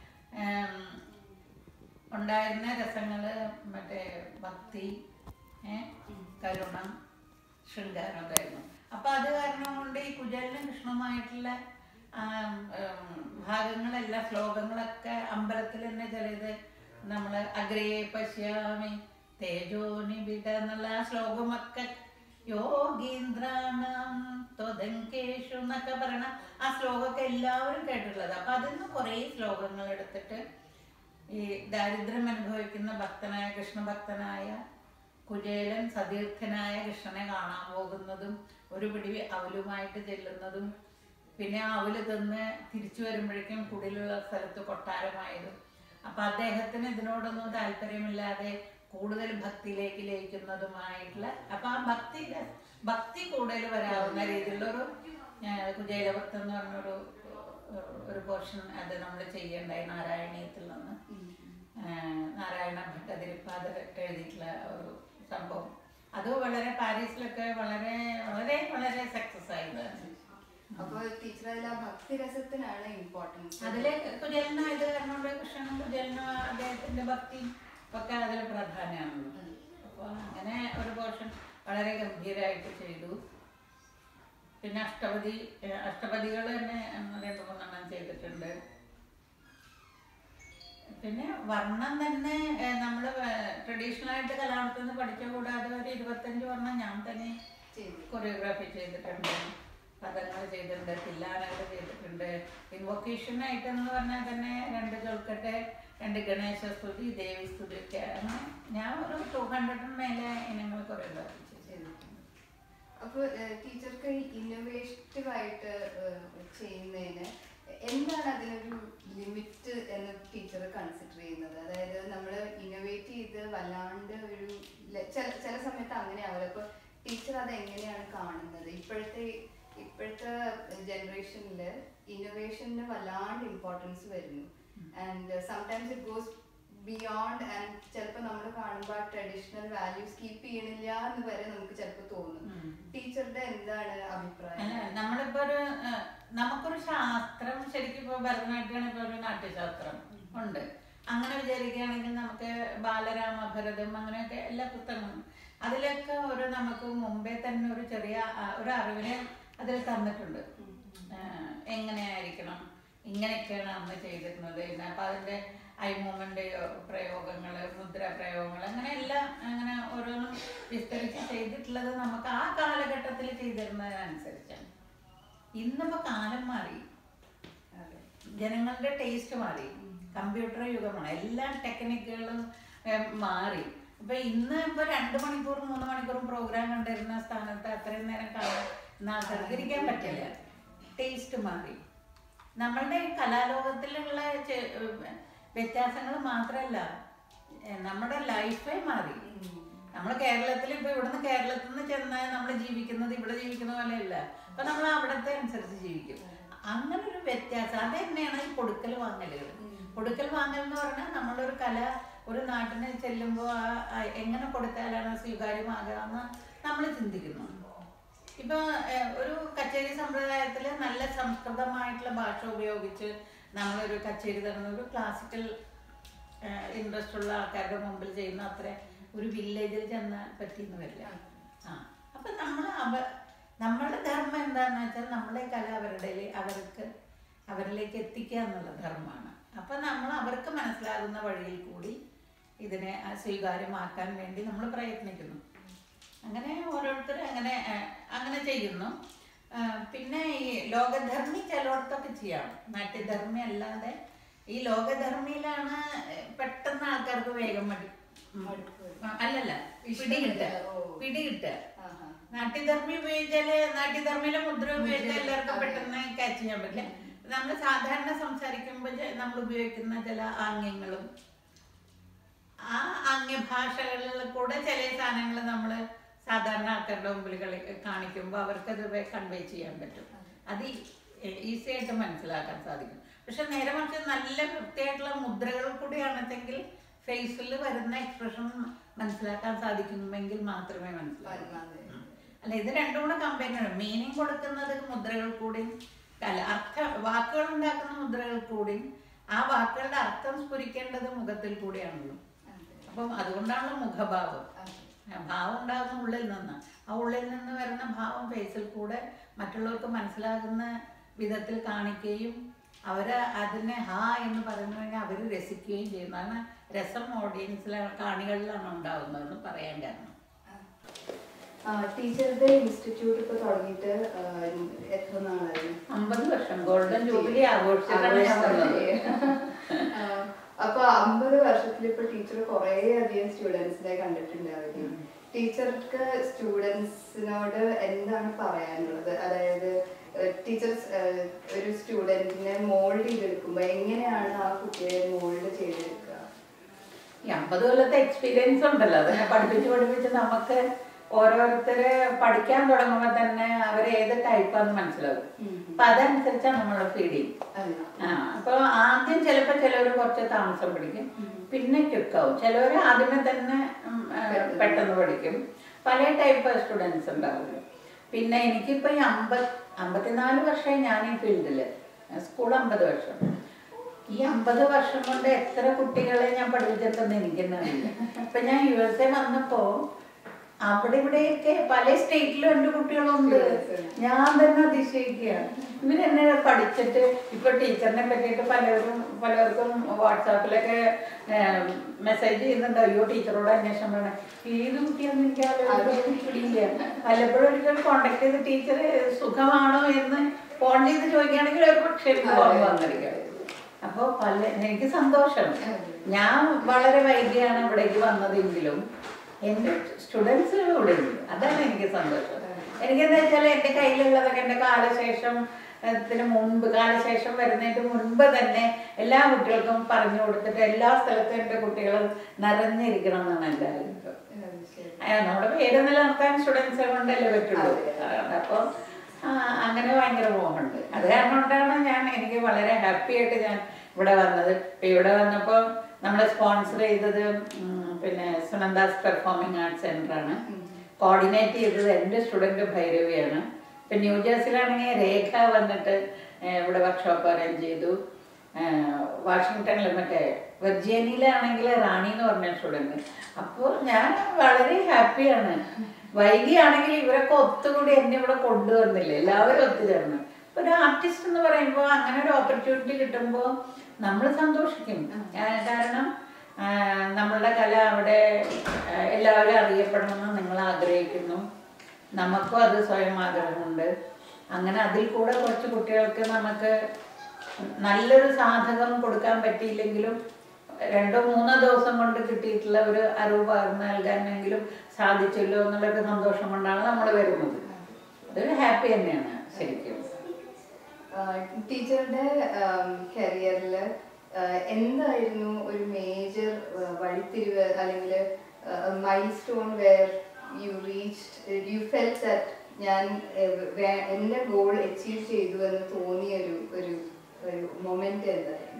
ഉണ്ടായിരുന്ന രസങ്ങള് മറ്റേ ഭക്തി ഏ, കരുണ ശൃംഗാരം അതായിരുന്നു അപ്പൊ അത് കാരണം കൊണ്ട് ഈ കുചേലനും കൃഷ്ണനുമായിട്ടുള്ള ആം, ഉം, ഭാഗങ്ങളെല്ലാം ശ്ലോകങ്ങളൊക്കെ അമ്പലത്തിൽ തന്നെ ചിലത് നമ്മള് അഗ്രേ പശ്യാമി തേജോനിബിത എന്നുള്ള ആ ശ്ലോകമൊക്കെ യോഗീന്ദ്രാണാം ത്വതങ്കേഷു എന്നൊക്കെ പറയണ ആ ശ്ലോകമൊക്കെ എല്ലാവരും കേട്ടിട്ടുള്ളത് അപ്പൊ അതിൽ നിന്ന് കുറേ ശ്ലോകങ്ങൾ എടുത്തിട്ട് ഈ ദാരിദ്ര്യം അനുഭവിക്കുന്ന ഭക്തനായ കൃഷ്ണഭക്തനായ കുചേലൻ സതീർത്ഥനായ കൃഷ്ണനെ കാണാൻ പോകുന്നതും ഒരു പിടി അവലുമായിട്ട് ചെല്ലുന്നതും പിന്നെ ആ അവല് തിന്ന് തിരിച്ചു വരുമ്പോഴേക്കും കുടിലുള്ള സ്ഥലത്ത് കൊട്ടാരമായതും അപ്പൊ അദ്ദേഹത്തിന് ഇതിനോടൊന്നും താല്പര്യമില്ലാതെ കൂടുതൽ ഭക്തിയിലേക്ക് ലയിക്കുന്നതുമായിട്ടുള്ള അപ്പൊ ആ ഭക്തി ഭക്തി കൂടുതൽ വരാവുന്ന രീതിയിലുള്ളൊരു ഏഹ്, കുചേലവൃത്തം എന്ന് പറഞ്ഞൊരു ഏഹ്, ഒരു പോർഷൻ അത് നമ്മൾ ചെയ്യണ്ടായി നാരായണീയത്തിൽ നിന്ന് ഏഹ്, നാരായണ ഭട്ടതിരിപ്പാട് എഴുതിയിട്ടുള്ള ഒരു സംഭവം അത് വളരെ പാരീസിലൊക്കെ വളരെ വളരെ വളരെ സക്സസ് ആയതാണ് അപ്പൊ ടീച്ചർ അതിൽ ആ ഭക്തി രസത്തിനാണ് ഇമ്പോർട്ടൻസ് അതിലെ കുചേലന ഇത് കാരണമുണ്ട് കൃഷ്ണനും കുചേലനും അദ്ദേഹത്തിന്റെ ഭക്തിയും ഒക്കെ അതിൽ പ്രധാനമാണ് അപ്പോൾ അങ്ങനെ ഒരു പോർഷൻ വളരെ ഗംഭീരമായിട്ട് ചെയ്തു പിന്നെ അഷ്ടപതി ഏഹ് അഷ്ടപതികൾ തന്നെ ഒന്ന് രണ്ട് മൂന്നെണ്ണം ചെയ്തിട്ടുണ്ട് പിന്നെ വർണ്ണം തന്നെ നമ്മൾ ട്രഡീഷണൽ ആയിട്ട് കലാമത്തിൽ പഠിച്ച കൂടാതെ ഒരു ഇരുപത്തഞ്ച് വർണ്ണം ഞാൻ തന്നെ ചെയ്തു കൊറിയോഗ്രാഫി ചെയ്തിട്ടുണ്ട് പദങ്ങൾ ചെയ്തിട്ടുണ്ട് തില്ലാനകൾ ചെയ്തിട്ടുണ്ട് ഇൻവൊക്കേഷൻ ആയിട്ട് എന്ന് പറഞ്ഞാൽ തന്നെ രണ്ട് ജോൽക്കട്ടെ രണ്ട് ഗണേശ സ്തുതി ദേവി സ്തുതി ഒക്കെ അങ്ങനെ ഞാൻ ഒരു ടു ഹൺഡ്രഡിന് മേലെ ഇനങ്ങൾ കൊറിയോഗ്രാഫി ചെയ്തിട്ടുണ്ട് അപ്പൊ ടീച്ചർക്ക് ഇന്നോവേറ്റീവ് ആയിട്ട് ഏഹ്, ചെയ്യുന്നതിന് എന്താണ് അതിനൊരു ലിമിറ്റ് എന്ന് ടീച്ചർ കൺസിഡർ ചെയ്യുന്നത് അതായത് നമ്മൾ ഇന്നോവേറ്റ് ചെയ്ത് വല്ലാണ്ട് ഒരു ല- ചില ചില സമയത്ത് അങ്ങനെ ആവില്ല അപ്പൊ ടീച്ചർ അത് എങ്ങനെയാണ് കാണുന്നത് ഇപ്പോഴത്തെ ഇപ്പോഴത്തെ ജനറേഷനിൽ ഇന്നോവേഷന് വല്ലാണ്ട് ഇമ്പോർട്ടൻസ് വരുന്നു and sometimes it goes beyond and ചിലപ്പോൾ നമ്മൾ കാണുമ്പോൾ ആ ട്രഡീഷണൽ വാല്യൂസ് കീപ്പ് ചെയ്യണില്ല എന്ന് വരെ നമുക്ക് ചിലപ്പോൾ തോന്നും ഉം. ടീച്ചറുടെ എന്താണ് അഭിപ്രായം അല്ല നമ്മളിപ്പോ ഒരു ഏഹ്, നമുക്കൊരു ശാസ്ത്രം ശരിക്കും ഇപ്പൊ ഭരതനാട്യമാണ് ഇപ്പൊ ഒരു നാട്യശാസ്ത്രം ഉണ്ട് അങ്ങനെ വിചാരിക്കുകയാണെങ്കിൽ നമുക്ക് ബാലരാമ ഭരതം അങ്ങനെയൊക്കെ എല്ലാ പുസ്തകങ്ങളും അതിലൊക്കെ ഒരു നമുക്ക് മുമ്പേ തന്നെ ഒരു ചെറിയ ആ, ഒരു അറിവിനെ അതിൽ തന്നിട്ടുണ്ട് ഏഹ്, എങ്ങനെയായിരിക്കണം ഇങ്ങനെയൊക്കെയാണ് അന്ന് ചെയ്തിരുന്നത് പിന്നെ അപ്പൊ അതിന്റെ ഐ മൂവ്മെന്റ് പ്രയോഗങ്ങൾ മുദ്ര പ്രയോഗങ്ങൾ അങ്ങനെ എല്ലാം അങ്ങനെ ഓരോന്നും വിസ്തരിച്ച് ചെയ്തിട്ടുള്ളത് നമുക്ക് ആ കാലഘട്ടത്തിൽ ചെയ്തിരുന്നതിനനുസരിച്ചാണ് ഇന്നിപ്പോ കാലം മാറി അതെ ജനങ്ങളുടെ ടേസ്റ്റ് മാറി കമ്പ്യൂട്ടർ യുഗമാണ് എല്ലാ ടെക്നിക്കുകളും ഏം, മാറി ഇപ്പൊ ഇന്ന് ഇപ്പൊ രണ്ട് മണിക്കൂർ മൂന്ന് മണിക്കൂറും പ്രോഗ്രാം കണ്ടിരുന്ന സ്ഥാനത്ത് അത്രയും നേരം കാണാൻ ആൾക്കാർക്ക് ഇരിക്കാൻ പറ്റില്ല ടേസ്റ്റ് മാറി നമ്മളുടെ ഈ കലാലോകത്തിലുള്ള വ്യത്യാസങ്ങൾ മാത്രമല്ല ഏ, നമ്മുടെ ലൈഫേ മാറി നമ്മൾ കേരളത്തിൽ ഇപ്പൊ ഇവിടുന്ന് കേരളത്തിൽ നിന്ന് ചെന്നാൽ നമ്മൾ ജീവിക്കുന്നത് ഇവിടെ ജീവിക്കുന്ന പോലെയല്ല അപ്പൊ നമ്മൾ അവിടത്തെ അനുസരിച്ച് ജീവിക്കും അങ്ങനെ ഒരു വ്യത്യാസം അത് തന്നെയാണ് ഈ കൊടുക്കൽ വാങ്ങലുകൾ കൊടുക്കൽ വാങ്ങൽ എന്ന് പറഞ്ഞാൽ നമ്മളൊരു കല ഒരു നാട്ടിന് ചെല്ലുമ്പോൾ ആ ആ എങ്ങനെ കൊടുത്താലാണ് സ്വീകാര്യമാകുക എന്ന് നമ്മൾ ചിന്തിക്കുന്നു ഇപ്പൊ ഏഹ്, ഒരു കച്ചേരി സമ്പ്രദായത്തിൽ നല്ല സംസ്കൃതമായിട്ടുള്ള ഭാഷ ഉപയോഗിച്ച് നമ്മളൊരു കച്ചേരി തരുന്ന ഒരു ക്ലാസിക്കൽ ഇൻട്രസ്റ്റ് ഉള്ള ആൾക്കാരുടെ മുമ്പിൽ ചെയ്യുന്ന അത്ര ഒരു വില്ലേജിൽ ചെന്നാൽ പറ്റിയെന്ന് വരില്ല ആ അപ്പൊ നമ്മൾ അവ നമ്മളുടെ ധർമ്മം എന്താന്ന് വെച്ചാൽ നമ്മളെ കല അവരുടെ അവർക്ക് അവരിലേക്ക് എത്തിക്കുക എന്നുള്ള ധർമ്മമാണ് അപ്പൊ നമ്മൾ അവർക്ക് മനസ്സിലാകുന്ന വഴിയിൽ കൂടി ഇതിനെ ആ, സ്വീകാര്യമാക്കാൻ വേണ്ടി നമ്മൾ പ്രയത്നിക്കുന്നു അങ്ങനെ ഓരോരുത്തർ അങ്ങനെ ആ, അങ്ങനെ ചെയ്യുന്നു ആ, പിന്നെ ഈ ലോകധർമ്മി ചിലയിടത്തൊക്കെ ചെയ്യാം നാട്യധർമ്മി അല്ലാതെ ഈ ലോകധർമ്മിയിലാണ് പെട്ടെന്ന് ആൾക്കാർക്ക് വേഗം മടി ഉം. ആ, അല്ലല്ല പിടികിട്ടുക ഓ. പിടികിട്ടുക ആഹാ. നാട്യധർമ്മി ഉപയോഗിച്ചാല് നാട്യധർമ്മിയിലെ മുദ്ര ഉപയോഗിച്ചാൽ എല്ലാവർക്കും പെട്ടെന്ന് ക്യാച്ച് ചെയ്യാൻ പറ്റില്ല നമ്മൾ സാധാരണ സംസാരിക്കുമ്പോൾ നമ്മൾ ഉപയോഗിക്കുന്ന ചില ആംഗ്യങ്ങളും ആ ആംഗ്യഭാഷകളിൽ കൂടെ ചില സാധനങ്ങൾ നമ്മൾ സാധാരണ ആൾക്കാരുടെ മുമ്പിൽ കളി കാണിക്കുമ്പോൾ അവർക്കത് കൺവേ ചെയ്യാൻ പറ്റും അത് ഈസി ആയിട്ട് മനസ്സിലാക്കാൻ സാധിക്കും പക്ഷെ നേരെ മറിച്ച് നല്ല വൃത്തിയായിട്ടുള്ള മുദ്രകൾ കൂടിയാണെന്നെങ്കിൽ ഫേസിൽ വരുന്ന എക്സ്പ്രഷൻ മനസ്സിലാക്കാൻ സാധിക്കുമെങ്കിൽ മാത്രമേ മനസ്സിലാകൂ അതെ. അല്ല ഇത് രണ്ടും കൂടെ കമ്പയർ ചെയ്യണം മീനിങ് കൊടുക്കുന്നത് മുദ്രകൾ കൂടി അല്ല അർത്ഥ വാക്കുകൾ ഉണ്ടാക്കുന്ന മുദ്രകൾ കൂടി ആ വാക്കുകളുടെ അർത്ഥം സ്ഫുരിക്കേണ്ടത് മുഖത്തിൽ കൂടിയാണല്ലോ അതെ. അപ്പം അതുകൊണ്ടാണല്ലോ മുഖഭാവം അതെ. ആ ഭാവം ഉണ്ടാകുന്ന ഉള്ളിൽ നിന്ന് ആ ഉള്ളിൽ നിന്ന് വരുന്ന ഭാവം ഫേസിൽ കൂടെ മറ്റുള്ളവർക്ക് മനസ്സിലാകുന്ന വിധത്തിൽ കാണിക്കുകയും അവര് അതിനെ ഹാ എന്ന് പറഞ്ഞു കഴിഞ്ഞാൽ അവർ രസിക്കുകയും ചെയ്യുന്നു കാരണം രസം ഓഡിയൻസിലാണ് കാണികളിലാണ് ഉണ്ടാകുന്നതെന്ന് പറയാൻ കാരണം ആ, ടീച്ചറുടെ ഇൻസ്റ്റിറ്റ്യൂട്ട് ഇപ്പൊ തുടങ്ങിയിട്ട് ആ, എത്ര നാളായി അമ്പത് വർഷം ഗോൾഡൻ ജൂബിലി ആഘോഷിച്ചിട്ടാണ് ഞാൻ വന്നത് ആ, അപ്പൊ അമ്പത് വർഷത്തിൽ ഇപ്പൊ ടീച്ചർ കുറേ അധികം സ്റ്റുഡൻസിനെ കണ്ടിട്ടുണ്ടാവില്ലേ ടീച്ചർക്ക് സ്റ്റുഡൻസിനോട് എന്താണ് പറയാനുള്ളത് അതായത് ടീച്ചർ ഒരു സ്റ്റുഡന്റിനെ മോൾഡ് ചെയ്തെടുക്കുമ്പോ എങ്ങനെയാണ് ആ കുട്ടിയെ മോൾഡ് ചെയ്തെടുക്കുക ഈ അമ്പത് കൊല്ലത്തെ എക്സ്പീരിയൻസ് ഉണ്ടല്ലോ അതിനെ പഠിപ്പിച്ച് പഠിപ്പിച്ച് നമുക്ക് ഓരോരുത്തര് പഠിക്കാൻ തുടങ്ങുമ്പോൾ തന്നെ അവർ ഏത് ടൈപ്പാന്ന് മനസ്സിലാവും അപ്പൊ അതനുസരിച്ചാണ് നമ്മൾ ഫീഡിങ് അതെ ആ അപ്പൊ ആദ്യം ചിലപ്പോൾ ചിലവർ കുറച്ച് താമസം പഠിക്കും പിന്നെ ക്യുക്കാവും ചിലവർ ആദ്യമേ തന്നെ ഉം, ആ, പെട്ടെന്ന് പഠിക്കും പല ടൈപ്പ് സ്റ്റുഡൻസ് ഉണ്ടാവും പിന്നെ എനിക്കിപ്പോ ഈ അമ്പത് അമ്പത്തിനാല് വർഷമായി ഞാൻ ഈ ഫീൽഡില് സ്കൂൾ അമ്പത് വർഷം ഈ അമ്പത് വർഷം കൊണ്ട് എത്ര കുട്ടികളെ ഞാൻ പഠിപ്പിച്ചിട്ടുണ്ടെന്ന് എനിക്കെന്നെ അറിയില്ല ഇപ്പൊ ഞാൻ യു എസ് എ വന്നപ്പോ അവിടെ ഇവിടെയൊക്കെ പല സ്റ്റേറ്റിലും എൻ്റെ കുട്ടികളുണ്ട് ഞാൻ തന്നെ അതിശയിക്കുകയാണ് ഇവരെന്നെ പഠിച്ചിട്ട് ഇപ്പൊ ടീച്ചറിനെ പറ്റിയിട്ട് പലരും പലർക്കും വാട്സാപ്പിലൊക്കെ മെസ്സേജ് ചെയ്യുന്നുണ്ട് അയ്യോ ടീച്ചറോട് അന്വേഷണം വേണം ഏത് കുട്ടിയാന്ന് എനിക്ക് ആലോചിക്കാൻ പിടിയില്ല വല്ലപ്പോഴും ഒരിക്കൽ കോണ്ടാക്ട് ചെയ്ത് ടീച്ചർ സുഖമാണോ എന്ന് ഫോൺ ചെയ്ത് ചോദിക്കുകയാണെങ്കിൽ ഒരു പക്ഷേ ഫോൺ വന്നിരിക്കും അപ്പോൾ പല എനിക്ക് സന്തോഷം ഞാൻ വളരെ വൈകിയാണ് ഇവിടേക്ക് വന്നതെങ്കിലും എൻ്റെ സ്റ്റുഡൻസുകൾ ഇവിടെ ഉണ്ട് അതാണ് എനിക്ക് സന്തോഷം എനിക്കെന്താ വെച്ചാൽ എൻ്റെ കയ്യിലുള്ളതൊക്കെ എൻ്റെ കാലശേഷം ത്തിന് മുൻപ് കാലശേഷം വരുന്നതിന് മുൻപ് തന്നെ എല്ലാ കുട്ടികൾക്കും പറഞ്ഞു കൊടുത്തിട്ട് എല്ലാ സ്ഥലത്തും എൻ്റെ കുട്ടികൾ നിറഞ്ഞിരിക്കണം എന്നാണ് എൻ്റെ ആഗ്രഹം അത് ശരി. ആ, നമ്മുടെ പേര് നിലനിർത്താൻ സ്റ്റുഡൻസ് കൊണ്ടല്ലേ പറ്റുള്ളൂ അപ്പോൾ അങ്ങനെ ഭയങ്കര മോഹമുണ്ട് അത് കാരണം കൊണ്ടാണ് ഞാൻ എനിക്ക് വളരെ ഹാപ്പി ആയിട്ട് ഞാൻ ഇവിടെ വന്നത് ഇപ്പൊ ഇവിടെ വന്നപ്പോൾ നമ്മളെ സ്പോൺസർ ചെയ്തത് ഉം, പിന്നെ സുനന്ദാസ് പെർഫോമിംഗ് ആർട്സ് സെന്റർ ആണ് കോർഡിനേറ്റ് ചെയ്തത് എൻ്റെ സ്റ്റുഡൻറ് ഭൈരവിയാണ് ഇപ്പം ന്യൂജേഴ്സിലാണെങ്കിൽ രേഖ വന്നിട്ട് ഏഹ്, ഇവിടെ വർക്ക്ഷോപ്പ് അറേഞ്ച് ചെയ്തു ഏഹ്, വാഷിങ്ടണിൽ മറ്റേ വെർജീനിയയിലാണെങ്കിൽ റാണി എന്ന് പറഞ്ഞ സ്റ്റുഡൻറ് അപ്പോൾ ഞാൻ വളരെ ഹാപ്പിയാണ് വൈകിയാണെങ്കിൽ ഇവരൊക്കെ ഒത്തുകൂടി എന്നെ ഇവിടെ കൊണ്ടുവന്നില്ലേ എല്ലാവരും ഒത്തുചേർന്ന് ഒരു ആർട്ടിസ്റ്റ് എന്ന് പറയുമ്പോൾ അങ്ങനെ ഒരു ഓപ്പർച്യൂണിറ്റി കിട്ടുമ്പോൾ നമ്മൾ സന്തോഷിക്കും ആ, കാരണം ആ, നമ്മളുടെ കല അവിടെ ആ, എല്ലാവരും അറിയപ്പെടണമെന്ന് നിങ്ങൾ ആഗ്രഹിക്കുന്നു നമുക്കും അത് സ്വയം ആഗ്രഹമുണ്ട് അങ്ങനെ അതിൽ കൂടെ കുറച്ച് കുട്ടികൾക്ക് നമുക്ക് നല്ലൊരു സാധകം കൊടുക്കാൻ പറ്റിയില്ലെങ്കിലും രണ്ടോ മൂന്നോ ദിവസം കൊണ്ട് കിട്ടിയിട്ടുള്ള ഒരു അറിവ് പകർന്നു നൽകാനെങ്കിലും സാധിച്ചല്ലോ എന്നുള്ളൊരു സന്തോഷം കൊണ്ടാണ് നമ്മൾ വരുന്നത് അതൊരു ഹാപ്പി തന്നെയാണ് ശരിക്കും ടീച്ചറുടെ കരിയറിൽ എന്തായിരുന്നു ഒരു മേജർ വഴിത്തിരിവ് അല്ലെങ്കിൽ milestone where you reached you felt that ഞാൻ uh, വേ- എന്റെ ഗോൾ അച്ചീവ് ചെയ്തു എന്ന് തോന്നിയ ഒരു ഒരു ഒരു മൊമെന്റ് എന്തായിരുന്നു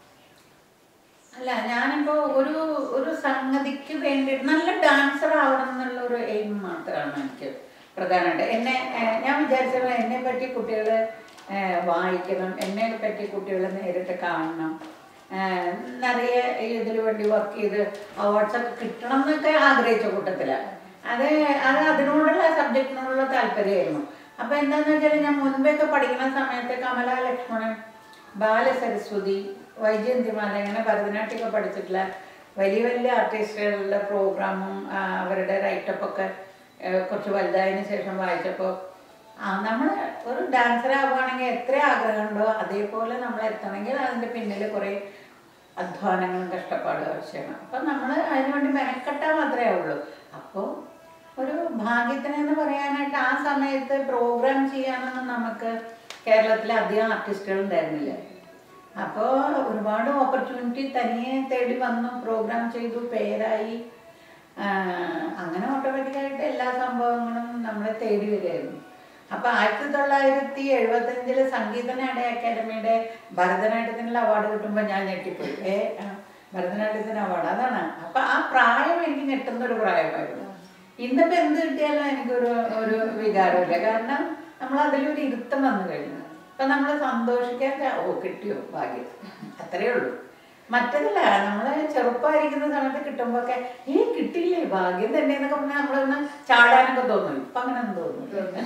അല്ല ഞാനിപ്പോ ഒരു ഒരു സംഗതിക്ക് വേണ്ടി നല്ല ഡാൻസർ ആവണം എന്നുള്ള ഒരു എയിം മാത്രമാണ് എനിക്ക് പ്രധാനമായിട്ട് എന്നെ ഏഹ്, ഞാൻ വിചാരിച്ചത് എന്നെ പറ്റി കുട്ടികൾ വായിക്കണം എന്നെ പറ്റി കുട്ടികൾ നേരിട്ട് കാണണം ഏഹ്, നിറയെ ഇതിൽ വേണ്ടി വർക്ക് ചെയ്ത് അവാർഡ്സ് ഒക്കെ കിട്ടണം എന്നൊക്കെ ആഗ്രഹിച്ച കൂട്ടത്തിലാണ് അത് അത് അതിനോടുള്ള സബ്ജക്റ്റിനോടുള്ള താല്പര്യമായിരുന്നു അപ്പൊ എന്താന്ന് വെച്ചാൽ ഞാൻ മുൻപൊക്കെ പഠിക്കുന്ന സമയത്ത് കമല ലക്ഷ്മണൻ ബാലസരസ്വതി വൈജയന്തിമാല ഇങ്ങനെ ഭരതനാട്യമൊക്കെ പഠിച്ചിട്ടുള്ള വലിയ വലിയ ആർട്ടിസ്റ്റുകളുടെ പ്രോഗ്രാമും ആ, അവരുടെ റൈറ്റപ്പ് ഒക്കെ ആ, കുറച്ച് വലുതായതിനു ശേഷം വായിച്ചപ്പോൾ നമ്മൾ ഒരു ഡാൻസർ ആവുകയാണെങ്കിൽ എത്ര ആഗ്രഹമുണ്ടോ അതേപോലെ നമ്മൾ എത്തണമെങ്കിൽ അതിൻ്റെ പിന്നിൽ കുറേ അധ്വാനങ്ങളും കഷ്ടപ്പാടും ആവശ്യമാണ് അപ്പം നമ്മൾ അതിനുവേണ്ടി മെനക്കെട്ടാൽ മാത്രമേ ഉള്ളൂ അപ്പോൾ ഒരു ഭാഗ്യത്തിനെന്ന് പറയാനായിട്ട് ആ സമയത്ത് പ്രോഗ്രാം ചെയ്യാനൊന്നും നമുക്ക് കേരളത്തിൽ അധികം ആർട്ടിസ്റ്റുകൾ ഉണ്ടായിരുന്നില്ല അപ്പോൾ ഒരുപാട് ഓപ്പർച്യൂണിറ്റി തനിയെ തേടി വന്നു പ്രോഗ്രാം ചെയ്തു പേരായി ആ, അങ്ങനെ ഓട്ടോമാറ്റിക്കായിട്ട് എല്ലാ സംഭവങ്ങളും നമ്മളെ തേടി വരികയായിരുന്നു അപ്പൊ ആയിരത്തി തൊള്ളായിരത്തി എഴുപത്തഞ്ചില് സംഗീതനാട അക്കാദമിയുടെ ഭരതനാട്യത്തിനുള്ള അവാർഡ് കിട്ടുമ്പോൾ ഞാൻ ഞെട്ടിപ്പോയി ഏ ആ, ഭരതനാട്യത്തിന് അവാർഡ് അതാണ് അപ്പൊ ആ പ്രായം എനിക്ക് ഞെട്ടുന്ന ഒരു പ്രായമായിരുന്നു ഇന്നിപ്പോ എന്ത് കിട്ടിയാലും എനിക്കൊരു ഒരു വികാരമില്ല കാരണം നമ്മൾ അതിലൊരു ഇരുത്തം വന്നു കഴിഞ്ഞു അപ്പൊ നമ്മൾ സന്തോഷിക്കാൻ ച- ഓ കിട്ടിയോ ഭാഗ്യം അത്രേ ഉള്ളൂ മറ്റതല്ല നമ്മള് ചെറുപ്പമായിരിക്കുന്ന സമയത്ത് കിട്ടുമ്പോഴൊക്കെ ഏ കിട്ടിയില്ലേ ഭാഗ്യം തന്നെ എന്നൊക്കെ പറഞ്ഞാൽ നമ്മളൊന്ന് ചാടാനൊക്കെ തോന്നും ഇപ്പൊ അങ്ങനെ ഒന്നും തോന്നുന്നു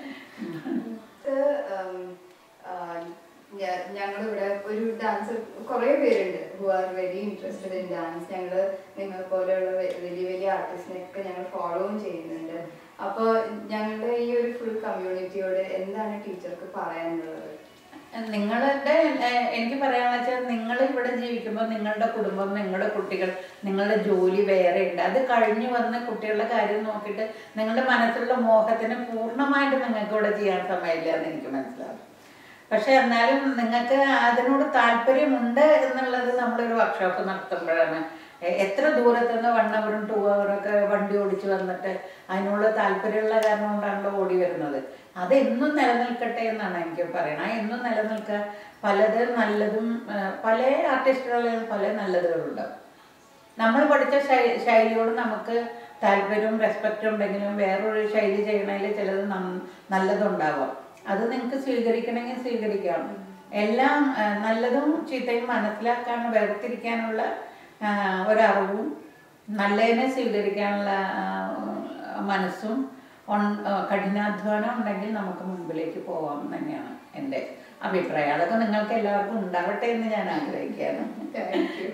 ഞങ്ങളിവിടെ ഒരു ഡാൻസ് കുറേ പേരുണ്ട് who are very interested in dance ഞങ്ങൾ നിങ്ങളെ പോലെയുള്ള വെ- വലിയ വലിയ ആർട്ടിസ്റ്റിനെയൊക്കെ ഞങ്ങൾ ഫോളോവും ചെയ്യുന്നുണ്ട് അപ്പോൾ ഞങ്ങളുടെ ഈ ഒരു ഫുൾ കമ്മ്യൂണിറ്റിയോട് എന്താണ് ടീച്ചർക്ക് പറയാനുള്ളത് നിങ്ങളുടെ ഏഹ്, എനിക്ക് പറയാന്ന് വെച്ചാൽ നിങ്ങൾ ഇവിടെ ജീവിക്കുമ്പോൾ നിങ്ങളുടെ കുടുംബം നിങ്ങളുടെ കുട്ടികൾ നിങ്ങളുടെ ജോലി വേറെ ഉണ്ട് അത് കഴിഞ്ഞു വന്ന് കുട്ടികളുടെ കാര്യം നോക്കിയിട്ട് നിങ്ങളുടെ മനസ്സിലുള്ള മോഹത്തിന് പൂർണ്ണമായിട്ട് നിങ്ങൾക്ക് ഇവിടെ ചെയ്യാൻ സമയമില്ല എന്ന് എനിക്ക് മനസ്സിലാവും പക്ഷെ എന്നാലും നിങ്ങൾക്ക് അതിനോട് താല്പര്യമുണ്ട് എന്നുള്ളത് നമ്മളൊരു വർക്ക്ഷോപ്പ് നടത്തുമ്പോഴാണ് എ- എത്ര ദൂരത്തുനിന്ന് വൺ അവറും ടു അവറൊക്കെ വണ്ടി ഓടിച്ച് വന്നിട്ട് അതിനുള്ള താല്പര്യമുള്ള കാരണം കൊണ്ടാണല്ലോ ഓടി വരുന്നത് അത് എന്നും നിലനിൽക്കട്ടെ എന്നാണ് എനിക്ക് പറയണത് ആ എന്നും നിലനിൽക്കുക പലത് നല്ലതും ആ, പല ആർട്ടിസ്റ്റുകളിലും പല നല്ലതുകളുണ്ടാവും നമ്മൾ പഠിച്ച ശൈ- ശൈലിയോട് നമുക്ക് താല്പര്യവും റെസ്പെക്റ്റും ഉണ്ടെങ്കിലും വേറൊരു ശൈലി ചെയ്യണതിൽ ചിലത് നം- നല്ലതുണ്ടാവാം അത് നിങ്ങൾക്ക് സ്വീകരിക്കണമെങ്കിൽ സ്വീകരിക്കാം എല്ലാം ആ, നല്ലതും ചീത്തയും മനസ്സിലാക്കാൻ വേർതിരിക്കാനുള്ള ആ, ഒരറിവും നല്ലതിനെ സ്വീകരിക്കാനുള്ള ആ, മനസ്സും ഉൺ- ആ, കഠിനാധ്വാനം ഉണ്ടെങ്കിൽ നമുക്ക് മുൻപിലേക്ക് പോവാം തന്നെയാണ് എൻ്റെ അഭിപ്രായം അതൊക്കെ നിങ്ങൾക്ക് എല്ലാവർക്കും ഉണ്ടാവട്ടെ എന്ന് ഞാൻ ആഗ്രഹിക്കുകയാണ് Thank you.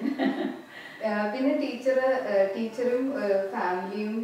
ആഹ് പിന്നെ ടീച്ചർ ടീച്ചറും ഫാമിലിയും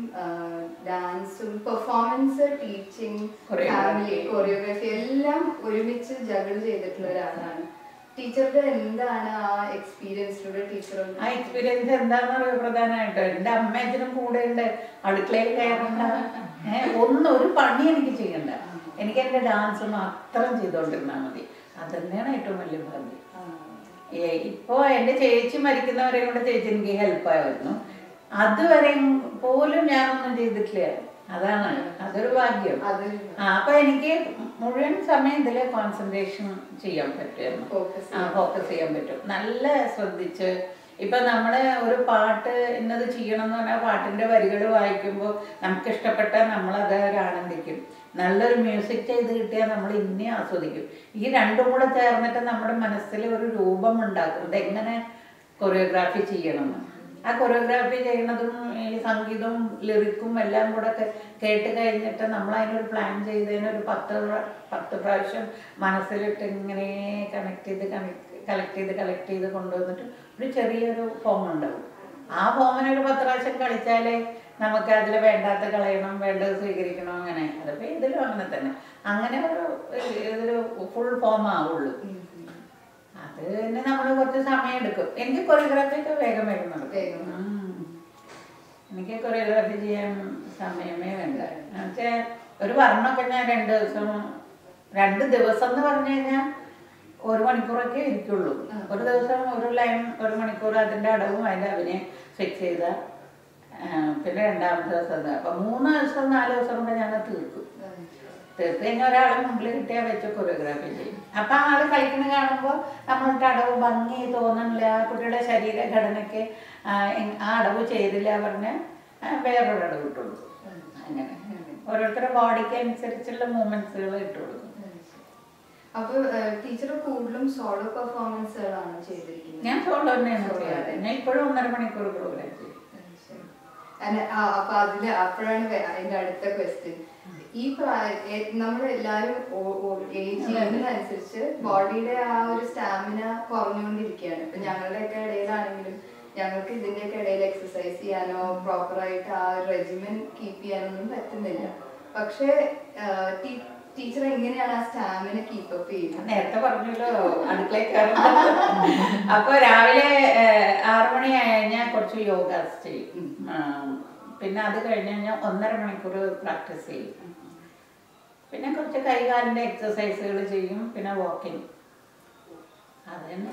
ഡാൻസും performance teaching Choreography. Family choreography എല്ലാം ഒരുമിച്ച് ജഗിൾ ചെയ്തിട്ടുള്ള ഒരാളാണ് ടീച്ചറുടെ എന്താണ് ആ എക്സ്പീരിയൻസിലൂടെ ടീച്ചർ ആ എക്സ്പീരിയൻസ് എന്താണെന്ന് അറിയോ പ്രധാനമായിട്ട് എൻ്റെ അമ്മയച്ഛനും കൂടെ ഉണ്ട് അടുക്കളയിൽ കയറണ്ട ഏഹ് ഒന്നും ഒരു പണി എനിക്ക് ചെയ്യണ്ട എനിക്ക് എൻ്റെ ഡാൻസ് മാത്രം ചെയ്തുകൊണ്ടിരുന്നാൽ മതി അത് തന്നെയാണ് ഏറ്റവും വലിയ ഭാഗ്യം ഏ, ഇപ്പോ എൻ്റെ ചേച്ചി മരിക്കുന്നവരെ കൊണ്ട് ചേച്ചി എനിക്ക് ഹെൽപ്പായിരുന്നു അതുവരെയും പോലും ഞാനൊന്നും ചെയ്തിട്ടില്ല അതാണ് അതൊരു ഭാഗ്യം അത് ആ അപ്പൊ എനിക്ക് മുഴുവൻ സമയം ഇതില് കോൺസെൻട്രേഷൻ ചെയ്യാൻ പറ്റുമായിരുന്നു Focus ആ ഫോക്കസ് ചെയ്യാൻ പറ്റും നല്ല ശ്രദ്ധിച്ച് ഇപ്പൊ നമ്മള് ഒരു പാട്ട് ഇന്നത് ചെയ്യണം എന്ന് പറഞ്ഞാൽ പാട്ടിന്റെ വരികൾ വായിക്കുമ്പോൾ നമുക്ക് ഇഷ്ടപ്പെട്ടാൽ നമ്മളത് ഒരു ആനന്ദിക്കും നല്ലൊരു മ്യൂസിക് ചെയ്ത് കിട്ടിയാൽ നമ്മൾ ഇന്നെ ആസ്വദിക്കും ഈ രണ്ടും കൂടെ ചേർന്നിട്ട് നമ്മുടെ മനസ്സിൽ ഒരു രൂപം ഉണ്ടാക്കും ഇതെങ്ങനെ കൊറിയോഗ്രാഫി ചെയ്യണമെന്ന് ആ കൊറിയോഗ്രാഫി ചെയ്യുന്നതും ഈ സംഗീതവും ലിറിക്കും എല്ലാം കൂടെ ഒക്കെ കേട്ട് കഴിഞ്ഞിട്ട് നമ്മൾ അതിനൊരു പ്ലാൻ ചെയ്തതിന് ഒരു പത്ത് പ്ര- പത്ത് പ്രാവശ്യം മനസ്സിലിട്ട് ഇങ്ങനെ കണക്ട് ചെയ്ത് കണക്ട് കളക്ട് ചെയ്ത് കളക്ട് ചെയ്ത് കൊണ്ടുവന്നിട്ട് ഒരു ചെറിയൊരു ഫോം ഉണ്ടാവും ആ ഫോമിന് ഒരു പത്ത് പ്രാവശ്യം കളിച്ചാലേ നമുക്ക് അതിൽ വേണ്ടാത്ത കളയണം വേണ്ടത് സ്വീകരിക്കണം അങ്ങനെ അതിപ്പോൾ ഇതിലും അങ്ങനെ തന്നെ അങ്ങനെ ഒരു ഇതൊരു ഫുൾ ഫോം ആവുള്ളൂ അത് തന്നെ നമ്മൾ കുറച്ച് സമയം എടുക്കും എനിക്ക് കൊറിയോഗ്രാഫി ഒക്കെ വേഗം വേഗം നടക്കും വേഗം. ഉം. എനിക്ക് കൊറിയോഗ്രാഫി ചെയ്യാൻ സമയമേ വേണ്ട എന്നുവെച്ചാൽ ഒരു വർണ്ണമൊക്കെ ഞാൻ രണ്ട് ദിവസം രണ്ട് ദിവസം എന്ന് പറഞ്ഞു കഴിഞ്ഞാൽ ഒരു മണിക്കൂറൊക്കെ ഇരിക്കുള്ളൂ ഒരു ദിവസം ഒരു ലൈൻ ഒരു മണിക്കൂർ അതിൻ്റെ അടവും അതിൻ്റെ അഭിനയം ഫിക്സ് ചെയ്ത പിന്നെ രണ്ടാമത്തെ ദിവസം അത് അപ്പം മൂന്ന് ദിവസം നാല് ദിവസം കൊണ്ട് ഞാൻ അത് തീർക്കും തീർത്ത് കഴിഞ്ഞാൽ ഒരാളെ മുമ്പിൽ കിട്ടിയാൽ വെച്ച് കൊറിയോഗ്രാഫി ചെയ്യും അപ്പം ആ ആൾ കളിക്കുന്ന കാണുമ്പോൾ നമ്മളുടെ അടവ് ഭംഗി തോന്നണില്ല ആ കുട്ടിയുടെ ശരീരഘടനയ്ക്ക് ആ, എങ്- ആ അടവ് ചെയ്തില്ല പറഞ്ഞ് ആ, വേറൊരു അടവ് ഇട്ട് കൊടുക്കും അങ്ങനെ ഓരോരുത്തരുടെ ബോഡിക്ക് അനുസരിച്ചുള്ള മൂമെന്റ്സുകൾ ഇട്ട് കൊടുക്കും അപ്പൊ ടീച്ചർ കൂടുതലും സോളോ പെർഫോമൻസുകളാണ് ചെയ്തിരിക്കുന്നത് ഞാൻ സോളോ തന്നെയാണ് Solo ചെയ്യാറ് ആണ്. ഞാൻ ഇപ്പോഴും ഒന്നര മണിക്കൂർ പ്രോഗ്രാം ചെയ്യും അല്ല, ആ, അപ്പൊ അതില് അപ്പോഴാണ് വേ- അതിന്റെ അടുത്ത ക്വസ്റ്റ്യൻ ഈ നമ്മളെല്ലാരും ഏജ് ചെയ്യുന്നതനുസരിച്ച് ബോഡിയുടെ ആ ഒരു സ്റ്റാമിന കുറഞ്ഞുകൊണ്ടിരിക്കുകയാണ് ഇപ്പൊ ഞങ്ങളുടെയൊക്കെ ഇടയിലാണെങ്കിലും ഞങ്ങൾക്ക് ഇതിന്റെയൊക്കെ ഇടയിൽ എക്സസൈസ് ചെയ്യാനോ പ്രോപ്പറായിട്ട് ആ റെജിമെൻ കീപ്പ് ചെയ്യാനൊന്നും പറ്റുന്നില്ല പക്ഷേ ടീച്ചർ എങ്ങനെയാണ് ആ സ്റ്റാമിന കീപ്പ് അപ്പ് ചെയ്യുന്നത് നേരത്തെ പറഞ്ഞല്ലോ അടുക്കളയിൽ കയറുന്നത് അപ്പൊ രാവിലെ ഏഹ്, ആറ് മണി കഴിഞ്ഞാൽ കുറച്ച് യോഗാസ് ചെയ്യും ആ, പിന്നെ അത് കഴിഞ്ഞ് കഴിഞ്ഞാൽ ഒന്നര മണിക്കൂർ പ്രാക്ടീസ് ചെയ്യും പിന്നെ കുറച്ച് കൈകാലിന്റെ എക്സസൈസുകൾ ചെയ്യും പിന്നെ വാക്കിംഗ് അത് തന്നെ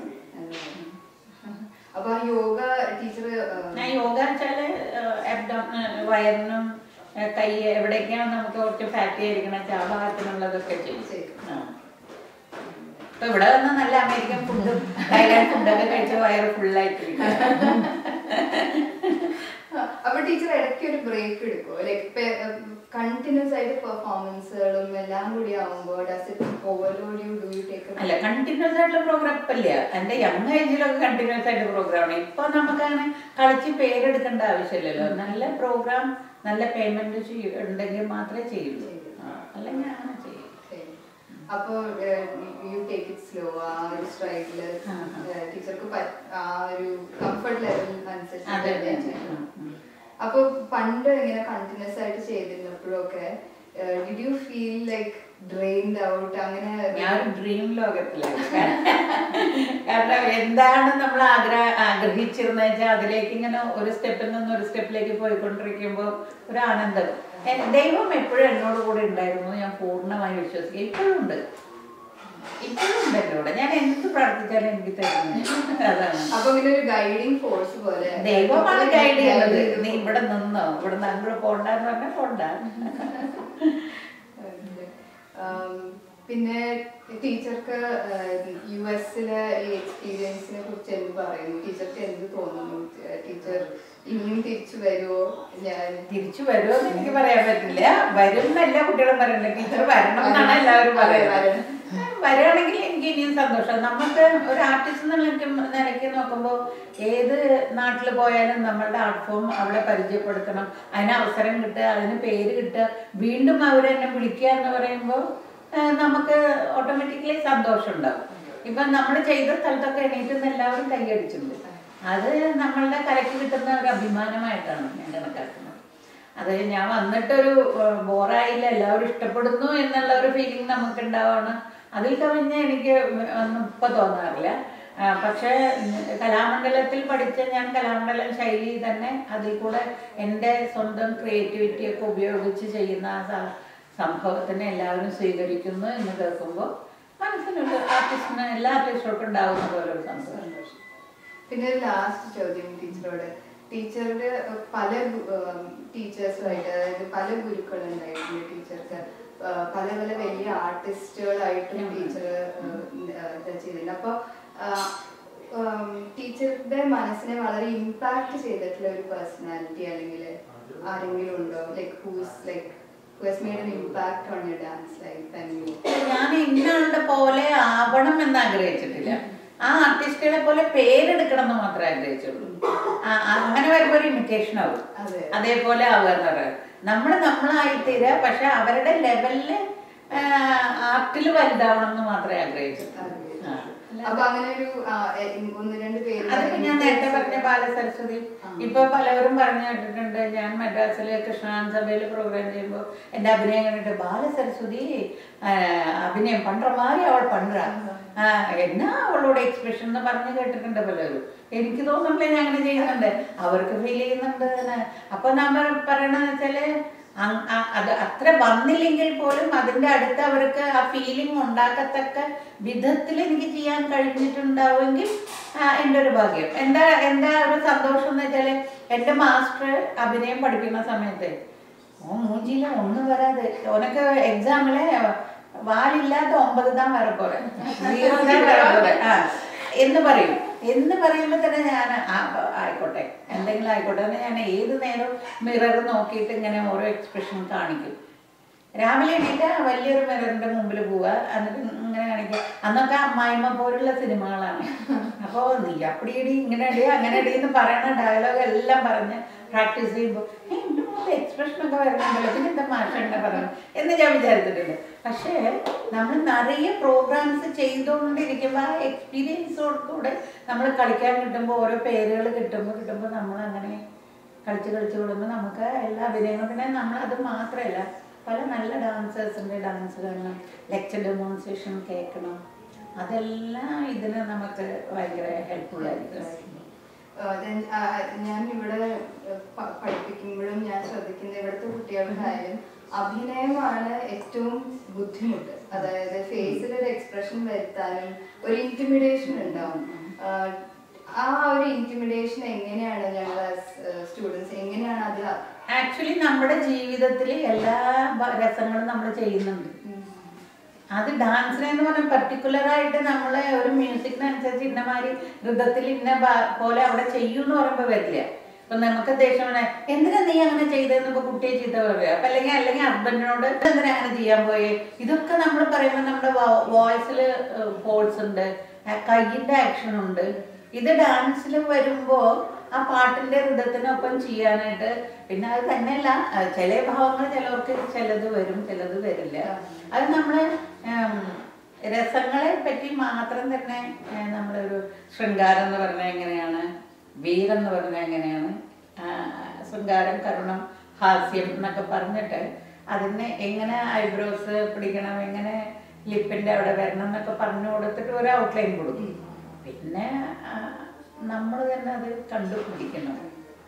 അപ്പൊ ആ യോഗ ടീച്ചർ ഞാൻ യോഗ വെച്ചാല് അബ്ഡോ വയറിനും ഏഹ്, കൈ എവിടേക്കാണ് നമുക്ക് കുറച്ച് ഫാറ്റി ആയിരിക്കണം വെച്ചാൽ ആ ഭാഗത്തിനുള്ളതൊക്കെ ചെയ്യും ചെയ്യും. ആ. ഇപ്പൊ ഇവിടെ വന്ന നല്ല അമേരിക്കൻ ഫുഡും തായ്ലാൻഡ് ഫുഡൊക്കെ കഴിച്ച് വയറ് ഫുള്ളായിട്ടിരിക്കും അപ്പൊ ടീച്ചർ ഇടയ്ക്ക് ഒരു ബ്രേക്ക് എടുക്കുമോ ലൈക്ക് കണ്ടിന്യൂസ് ആയിട്ട് പെർഫോമൻസുകളും എല്ലാം കൂടി ആവുമ്പോൾ does it overload you do you take അല്ല കണ്ടിന്യൂസ് ആയിട്ടുള്ള പ്രോഗ്രാം ഇപ്പൊ ഇല്ല എന്റെ യങ് ഏജിലൊക്കെ കണ്ടിന്യൂസ് ആയിട്ട് പ്രോഗ്രാമാണ് ഇപ്പൊ നമുക്കങ്ങനെ കളിച്ച് പേരെടുക്കേണ്ട ആവശ്യമില്ലല്ലോ നല്ല പ്രോഗ്രാം നല്ല പേയ്മെന്റ് ഉണ്ടെങ്കിൽ മാത്രമേ ചെയ്യുള്ളൂ ആ, അല്ലെങ്കിൽ അങ്ങനെ ചെയ്യും അപ്പൊ യു ടേക്ക് ഇറ്റ് സ്ലോ ആ ഒരു സ്ട്രൈക്കില് ആ, ആ. ടീച്ചർക്ക് ആ ഒരു കംഫർട്ട് ലെവൽ അതെ അനുസരിച്ച് അതെ ചെയ്യാം. ഉം, ഉം. അപ്പൊ പണ്ട് ഇങ്ങനെ കണ്ടിന്യൂസ് ആയിട്ട് ചെയ്തിരുന്നപ്പോഴൊക്കെ did you feel like drained out അങ്ങനെ ഞാൻ ഒരു ഡ്രീം ലോകത്തിലാണ് കാരണം എന്താണ് നമ്മൾ ആഗ്രഹ ആഗ്രഹിച്ചിരുന്ന വെച്ചാൽ അതിലേക്ക് ഇങ്ങനെ ഒരു സ്റ്റെപ്പിൽ നിന്ന് ഒരു സ്റ്റെപ്പിലേക്ക് പോയിക്കൊണ്ടിരിക്കുമ്പോൾ ഒരു ആനന്ദം എ- ദൈവം എപ്പോഴും എന്നോട് കൂടെ ഉണ്ടായിരുന്നു ഞാൻ പൂർണ്ണമായി വിശ്വസിക്കുക ഇപ്പോഴും ഉണ്ട് ഇപ്പോഴും ഉണ്ടല്ലോ ഇവിടെ ഞാൻ എന്ത് പ്രാർത്ഥിച്ചാലും എനിക്ക് തരുന്നു അതാണ് അപ്പൊ ഇങ്ങനെ ഒരു ഗൈഡിങ് ഫോഴ്സ് പോലെ ദൈവമാണ് ഗൈഡ് ചെയ്യുന്നത് നീ ഇവിടെ നിന്നോ ഇവിടെ നിന്ന് അങ്ങോട്ട് പോണ്ടെന്ന് പറഞ്ഞാൽ പോണ്ട Um, പിന്നെ ടീച്ചർക്ക് യു എസിലെ ഈ എക്സ്പീരിയൻസിനെ കുറിച്ച് എന്ത് പറയുന്നു ടീച്ചർക്ക് എന്ത് തോന്നുന്നു ടീച്ചർ ഇനിയും തിരിച്ചു വരുമോ ഞാൻ തിരിച്ചു വരുമോ എന്ന് എനിക്ക് പറയാൻ പറ്റില്ല വരും എന്നല്ല കുട്ടികളും പറയണ്ടേ ടീച്ചർ വരണം എന്നാണ് എല്ലാവരും പറയുന്നത് വരികയാണെങ്കിൽ എനിക്ക് ഇനിയും സന്തോഷം നമുക്ക് ഒരു ആർട്ടിസ്റ്റ് എന്നുള്ള നിലയ്ക്ക് നോക്കുമ്പോൾ ഏത് നാട്ടിൽ പോയാലും നമ്മളുടെ ആർട്ട് ഫോം അവിടെ പരിചയപ്പെടുത്തണം അതിന് അവസരം കിട്ടുക അതിന് പേര് കിട്ടുക വീണ്ടും അവരെന്നെ വിളിക്കുക എന്ന് പറയുമ്പോൾ നമുക്ക് ഓട്ടോമാറ്റിക്കലി സന്തോഷം ഉണ്ടാവും ഇപ്പം നമ്മൾ ചെയ്ത സ്ഥലത്തൊക്കെ എണീറ്റ് നിന്ന് എല്ലാവരും കൈയടിച്ചിട്ടുണ്ട് അത് നമ്മളുടെ കലയ്ക്ക് കിട്ടുന്ന ഒരു അഭിമാനമായിട്ടാണ് ഞാൻ കണക്കാക്കുന്നത് അത് ഞാൻ വന്നിട്ടൊരു ബോറായില്ല എല്ലാവരും ഇഷ്ടപ്പെടുന്നു എന്നുള്ള ഒരു ഫീലിംഗ് നമുക്ക് ഉണ്ടാവാണ് അതിൽ കവിഞ്ഞ് എനിക്ക് ഒന്നും ഇപ്പം തോന്നാറില്ല ആ, പക്ഷേ ഉം, കലാമണ്ഡലത്തിൽ പഠിച്ച ഞാൻ കലാമണ്ഡലം ശൈലി തന്നെ അതിൽ കൂടെ എൻ്റെ സ്വന്തം ക്രിയേറ്റിവിറ്റി ഒക്കെ ഉപയോഗിച്ച് ചെയ്യുന്ന ആ സ- സംഭവത്തിനെ എല്ലാവരും സ്വീകരിക്കുന്നു എന്ന് കേൾക്കുമ്പോൾ മനസ്സിനൊരു ആർട്ടിസ്റ്റിന് എല്ലാ ആർട്ടിസ്റ്റോർക്കും ഉണ്ടാകുന്ന പോലെ ഒരു സന്തോഷം പിന്നെ ഒരു ലാസ്റ്റ് ചോദ്യം ടീച്ചറോട് ടീച്ചറുടെ പല ടീച്ചേഴ്സുമായിട്ട് അതായത് പല ഗുരുക്കളുണ്ടായിട്ടുണ്ട് ടീച്ചർക്ക് ആ, പല പല വലിയ ആർട്ടിസ്റ്റുകളായിട്ടും ടീച്ചർ ചെയ്തിട്ടുണ്ട് അപ്പോൾ ടീച്ചറുടെ മനസ്സിനെ വളരെ ഇമ്പാക്ട് ചെയ്തിട്ടുള്ള ഒരു പേഴ്സണാലിറ്റി അല്ലെങ്കിൽ ആരെങ്കിലും ഉണ്ടോ like whose like who has made an impact on your dance life and you ഞാൻ ഇന്നയാളുടെ പോലെ ആവണം എന്ന് ആഗ്രഹിച്ചിട്ടില്ല ആ ആർട്ടിസ്റ്റുകളെ പോലെ പേരെടുക്കണം എന്ന് മാത്രമേ ആഗ്രഹിച്ചുള്ളൂ ആ, അങ്ങനെ വരുമ്പോൾ ഒരു ഇമിറ്റേഷൻ ആവും അതെ അതേപോലെ ആവുക എന്ന് പറയുന്നത് നമ്മൾ നമ്മളായിത്തീരുക പക്ഷെ അവരുടെ ലെവലില് ആർട്ടിൽ വലുതാവണം എന്ന് മാത്രമേ ആഗ്രഹിച്ചിട്ടുള്ളൂ ആ. അപ്പൊ അങ്ങനെ ഒരു ആ, എ- ഒന്ന് രണ്ട് പേര് അതിപ്പോ ഞാൻ നേരത്തെ പറഞ്ഞ ബാലസരസ്വതി ഇപ്പൊ പലവരും പറഞ്ഞു കേട്ടിട്ടുണ്ട് ഞാൻ മദ്രാസിലെ കൃഷ്ണാൻ സഭയിൽ പ്രോഗ്രാം ചെയ്യുമ്പോൾ എന്റെ അഭിനയം കണ്ടിട്ട് ബാലസരസ്വതി ആ, അഭിനയം പண்ற மாதிரி അവൾ പண்றா ആ, എന്നാ അവളോട് എക്സ്പ്രഷൻ എന്ന് പറഞ്ഞു കേട്ടിട്ടുണ്ട് പലരും എനിക്ക് തോന്നുന്നില്ല ഞാൻ അങ്ങനെ ചെയ്യുന്നുണ്ട് അവർക്ക് ഫീൽ ചെയ്യുന്നുണ്ട് എന്ന്. അപ്പൊ നമ്മൾ പറയണെന്ന് വെച്ചാല് അങ്- അ- അത് അത്ര വന്നില്ലെങ്കിൽ പോലും അതിന്റെ അടുത്ത് അവർക്ക് ആ ഫീലിംഗ് ഉണ്ടാക്കത്തക്ക വിധത്തിൽ എനിക്ക് ചെയ്യാൻ കഴിഞ്ഞിട്ടുണ്ടാവുമെങ്കിൽ ആ, എൻ്റെ ഒരു ഭാഗ്യം എന്താ എന്താ ഒരു സന്തോഷം എന്ന് വെച്ചാല് എൻ്റെ മാസ്റ്റർ അഭിനയം പഠിപ്പിക്കുന്ന സമയത്ത് ഓ മൂഞ്ചിയില്ല ഒന്നും വരാതെ ഉനക്ക് എക്സാമില് വാലില്ലാത്ത ഒമ്പത് താൻ വര പോരെ സീറോ താൻ വര പോരെ ആ എന്ന് പറയും എന്ന് പറയുമ്പോൾ തന്നെ ഞാൻ ആ ആയിക്കോട്ടെ എന്തെങ്കിലും ആയിക്കോട്ടെ എന്ന് ഞാൻ ഏത് നേരം മിറർ നോക്കിയിട്ട് ഇങ്ങനെ ഓരോ എക്സ്പ്രഷൻ കാണിക്കും രാവിലെ എണീറ്റ് വലിയൊരു മിററിന്റെ മുമ്പിൽ പോവുക എന്നിട്ട് ഇങ്ങനെ കാണിക്കുക അന്നൊക്കെ അമ്മായിമ്മ പോലുള്ള സിനിമകളാണ് അപ്പോൾ നീ അപ്പടി ഇടി ഇങ്ങനെ ഇടി അങ്ങനെ ഇടി എന്ന് പറയുന്ന ഡയലോഗ് എല്ലാം പറഞ്ഞ് പ്രാക്ടീസ് ചെയ്യുമ്പോൾ എക്സ്പ്രഷൻ ഒക്കെ വരുന്നുണ്ടല്ലോ പിന്നെ എന്താ മാഷ എന്താ പറയുന്നത് എന്ന് ഞാൻ വിചാരിച്ചിട്ടുണ്ട് പക്ഷേ നമ്മൾ നിറയെ പ്രോഗ്രാംസ് ചെയ്തുകൊണ്ടിരിക്കുമ്പോൾ ആ എക്സ്പീരിയൻസോട് കൂടെ നമ്മൾ കളിക്കാൻ കിട്ടുമ്പോൾ ഓരോ പേരുകൾ കിട്ടുമ്പോൾ കിട്ടുമ്പോൾ നമ്മൾ അങ്ങനെ കളിച്ച് കളിച്ച് വിടുമ്പോൾ നമുക്ക് എല്ലാ അഭിനയങ്ങളും പിന്നെ നമ്മൾ അത് മാത്രമല്ല പല നല്ല ഡാൻസേഴ്സിൻ്റെ ഡാൻസ് കാണണം ലെക്ചർ ഡെമോൺസ്ട്രേഷൻ കേൾക്കണം അതെല്ലാം ഇതിന് നമുക്ക് ഭയങ്കര ഹെൽപ്ഫുൾ ആയിരിക്കും Uh, then, uh, ഞാൻ ഇവിടെ uh, പ- പഠിപ്പിക്കുമ്പോഴും ഞാൻ ശ്രദ്ധിക്കുന്ന ഇവിടുത്തെ കുട്ടികൾക്കായാലും അഭിനയമാണ് ഏറ്റവും ബുദ്ധിമുട്ട് അതായത് ഫേസിൽ ഒരു എക്സ്പ്രഷൻ വരുത്താനും ഒരു ഇന്റിമിഡേഷൻ ഉണ്ടാവും Uh, ആ ഒരു ഇന്റിമിഡേഷൻ എങ്ങനെയാണ് ഞങ്ങൾ സ്റ്റുഡൻസ് എങ്ങനെയാണ് അത് ആക്ച്വലി നമ്മുടെ ജീവിതത്തിൽ എല്ലാ ബ- രസങ്ങളും നമ്മൾ ചെയ്യുന്നുണ്ട് അത് ഡാൻസിനെ എന്ന് പറഞ്ഞാൽ പർട്ടിക്കുലർ ആയിട്ട് നമ്മൾ ഒരു മ്യൂസിക്കിനനുസരിച്ച് ഇന്ന മാതിരി നൃത്തത്തിൽ ഇന്ന ബ- പോലെ അവിടെ ചെയ്യും എന്ന് പറയുമ്പോൾ വരില്ല ഇപ്പൊ നമുക്ക് ദേഷ്യം വന്നാൽ, എന്തിനാ നീ അങ്ങനെ ചെയ്തതെന്ന് ഇപ്പൊ കുട്ടിയെ ചീത്ത പറയുക അപ്പൊ അല്ലെങ്കിൽ അല്ലെങ്കിൽ ഹസ്ബൻഡിനോട് എന്തിനാ അങ്ങനെ ചെയ്യാൻ പോയി ഇതൊക്കെ നമ്മൾ പറയുമ്പോൾ നമ്മുടെ വോയിസിൽ ഫോൾസ് ഉണ്ട് ആ കൈയിന്റെ ആക്ഷൻ ഉണ്ട് ഇത് ഡാൻസിൽ വരുമ്പോ ആ പാട്ടിന്റെ ഹൃദയത്തിനൊപ്പം ചെയ്യാനായിട്ട് പിന്നെ അത് തന്നെയല്ല ആ, ചില ഭാവങ്ങൾ ചിലവർക്ക് ചിലത് വരും ചിലത് വരില്ല അത് നമ്മള് ഉം, രസങ്ങളെ പറ്റി മാത്രം തന്നെ ഏ, നമ്മളൊരു ശൃംഗാരം എന്ന് പറഞ്ഞാൽ എങ്ങനെയാണ് വീരം എന്ന് പറഞ്ഞാൽ എങ്ങനെയാണ് ആ, ശൃംഗാരം കരുണം ഹാസ്യം എന്നൊക്കെ പറഞ്ഞിട്ട് അതിന് എങ്ങനെ ഐബ്രോസ് പിടിക്കണം എങ്ങനെ ലിപ്പിന്റെ അവിടെ വരണം എന്നൊക്കെ പറഞ്ഞു കൊടുത്തിട്ട് ഒരു ഔട്ട്ലൈൻ കൊടുക്കും പിന്നെ നമ്മൾ തന്നെ അത് കണ്ടുപിടിക്കണം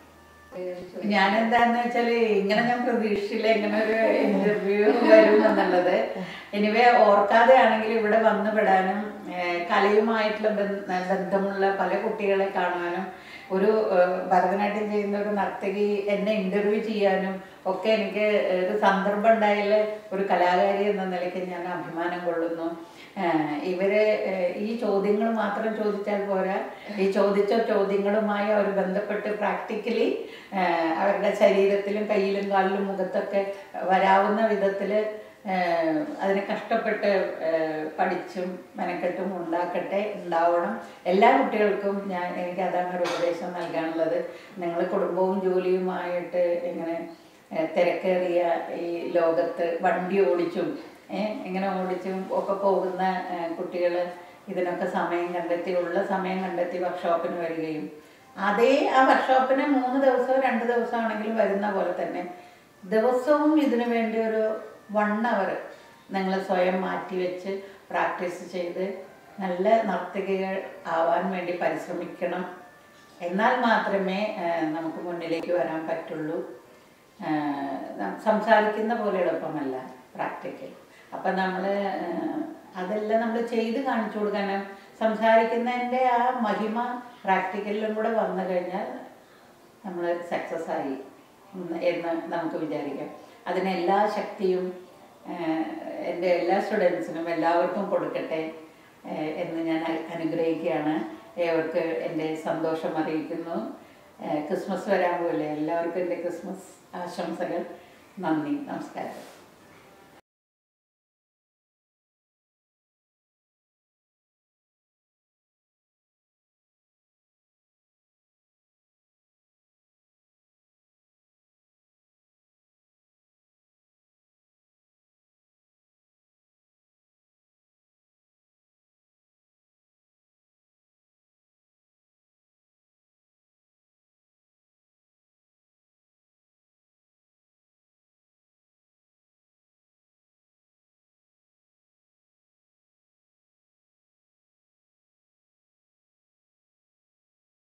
ഞാൻ എന്താന്ന് വെച്ചാല് ഇങ്ങനെ ഞാൻ പ്രതീക്ഷിച്ചില്ല ഇങ്ങനെ ഒരു ഇന്റർവ്യൂ വരും എന്നുള്ളത് എനിവേ ഓർക്കാതെ ആണെങ്കിൽ ഇവിടെ വന്നു പെടാനും ഏഹ് കലയുമായിട്ടുള്ള ബന്ധ- ബന്ധമുള്ള പല കുട്ടികളെ കാണാനും ഒരു ഏഹ് ഭരതനാട്യം ചെയ്യുന്ന ഒരു നർത്തകി എന്നെ ഇന്റർവ്യൂ ചെയ്യാനും ഒക്കെ എനിക്ക് ഒരു സന്ദർഭം ഉണ്ടായാൽ ഒരു കലാകാരി എന്ന നിലയ്ക്ക് ഞാൻ അഭിമാനം കൊള്ളുന്നു ഏഹ് ഇവര് ഏഹ് ഈ ചോദ്യങ്ങൾ മാത്രം ചോദിച്ചാൽ പോരാ ഈ ചോദിച്ച ചോദ്യങ്ങളുമായി അവർ ബന്ധപ്പെട്ട് പ്രാക്ടിക്കലി അവരുടെ ശരീരത്തിലും കയ്യിലും കാലിലും മുഖത്തൊക്കെ വരാവുന്ന വിധത്തിൽ അതിനെ കഷ്ടപ്പെട്ട് ഏഹ് പഠിച്ചും മെനക്കെട്ടും ഉണ്ടാക്കട്ടെ ഉണ്ടാവണം എല്ലാ കുട്ടികൾക്കും ഞാൻ എനിക്ക് അതാണ് ഒരു ഉപദേശം നൽകാനുള്ളത് നിങ്ങൾ കുടുംബവും ജോലിയുമായിട്ട് ഇങ്ങനെ ഏഹ് തിരക്കേറിയ ഈ ലോകത്ത് വണ്ടി ഓടിച്ചും ഏഹ് ഇങ്ങനെ ഓടിച്ചും ഒക്കെ പോകുന്ന കുട്ടികൾ ഇതിനൊക്കെ സമയം കണ്ടെത്തി ഉള്ള സമയം കണ്ടെത്തി വർക്ക്ഷോപ്പിന് വരികയും അതേ ആ വർക്ക്ഷോപ്പിന് മൂന്ന് ദിവസമോ രണ്ട് ദിവസം ആണെങ്കിലും വരുന്ന പോലെ തന്നെ ദിവസവും ഇതിനു വേണ്ടി ഒരു വൺ അവർ നിങ്ങൾ സ്വയം മാറ്റി വെച്ച് പ്രാക്ടീസ് ചെയ്ത് നല്ല നർത്തകികൾ ആവാൻ വേണ്ടി പരിശ്രമിക്കണം എന്നാൽ മാത്രമേ ഏഹ്, നമുക്ക് മുന്നിലേക്ക് വരാൻ പറ്റുള്ളൂ ഏഹ്, നം- സംസാരിക്കുന്ന പോലെ എളുപ്പമല്ല പ്രാക്ടിക്കൽ അപ്പം നമ്മൾ അതെല്ലാം നമ്മൾ ചെയ്ത് കാണിച്ചു കൊടുക്കണം സംസാരിക്കുന്നതിൻ്റെ ആ മഹിമ പ്രാക്ടിക്കലിലും കൂടെ വന്നു കഴിഞ്ഞാൽ നമ്മൾ സക്സസ് ആയി എന്ന് എന്ന് നമുക്ക് വിചാരിക്കാം അതിന് എല്ലാ ശക്തിയും ഏഹ്, എൻ്റെ എല്ലാ സ്റ്റുഡൻസിനും എല്ലാവർക്കും കൊടുക്കട്ടെ ഏഹ്, എന്ന് ഞാൻ അ- അനുഗ്രഹിക്കുകയാണ് ഏവർക്ക് എൻ്റെ സന്തോഷം അറിയിക്കുന്നു ഏഹ്, ക്രിസ്മസ് വരാൻ പോലെ എല്ലാവർക്കും എൻ്റെ ക്രിസ്മസ് ആശംസകൾ നന്ദി നമസ്കാരം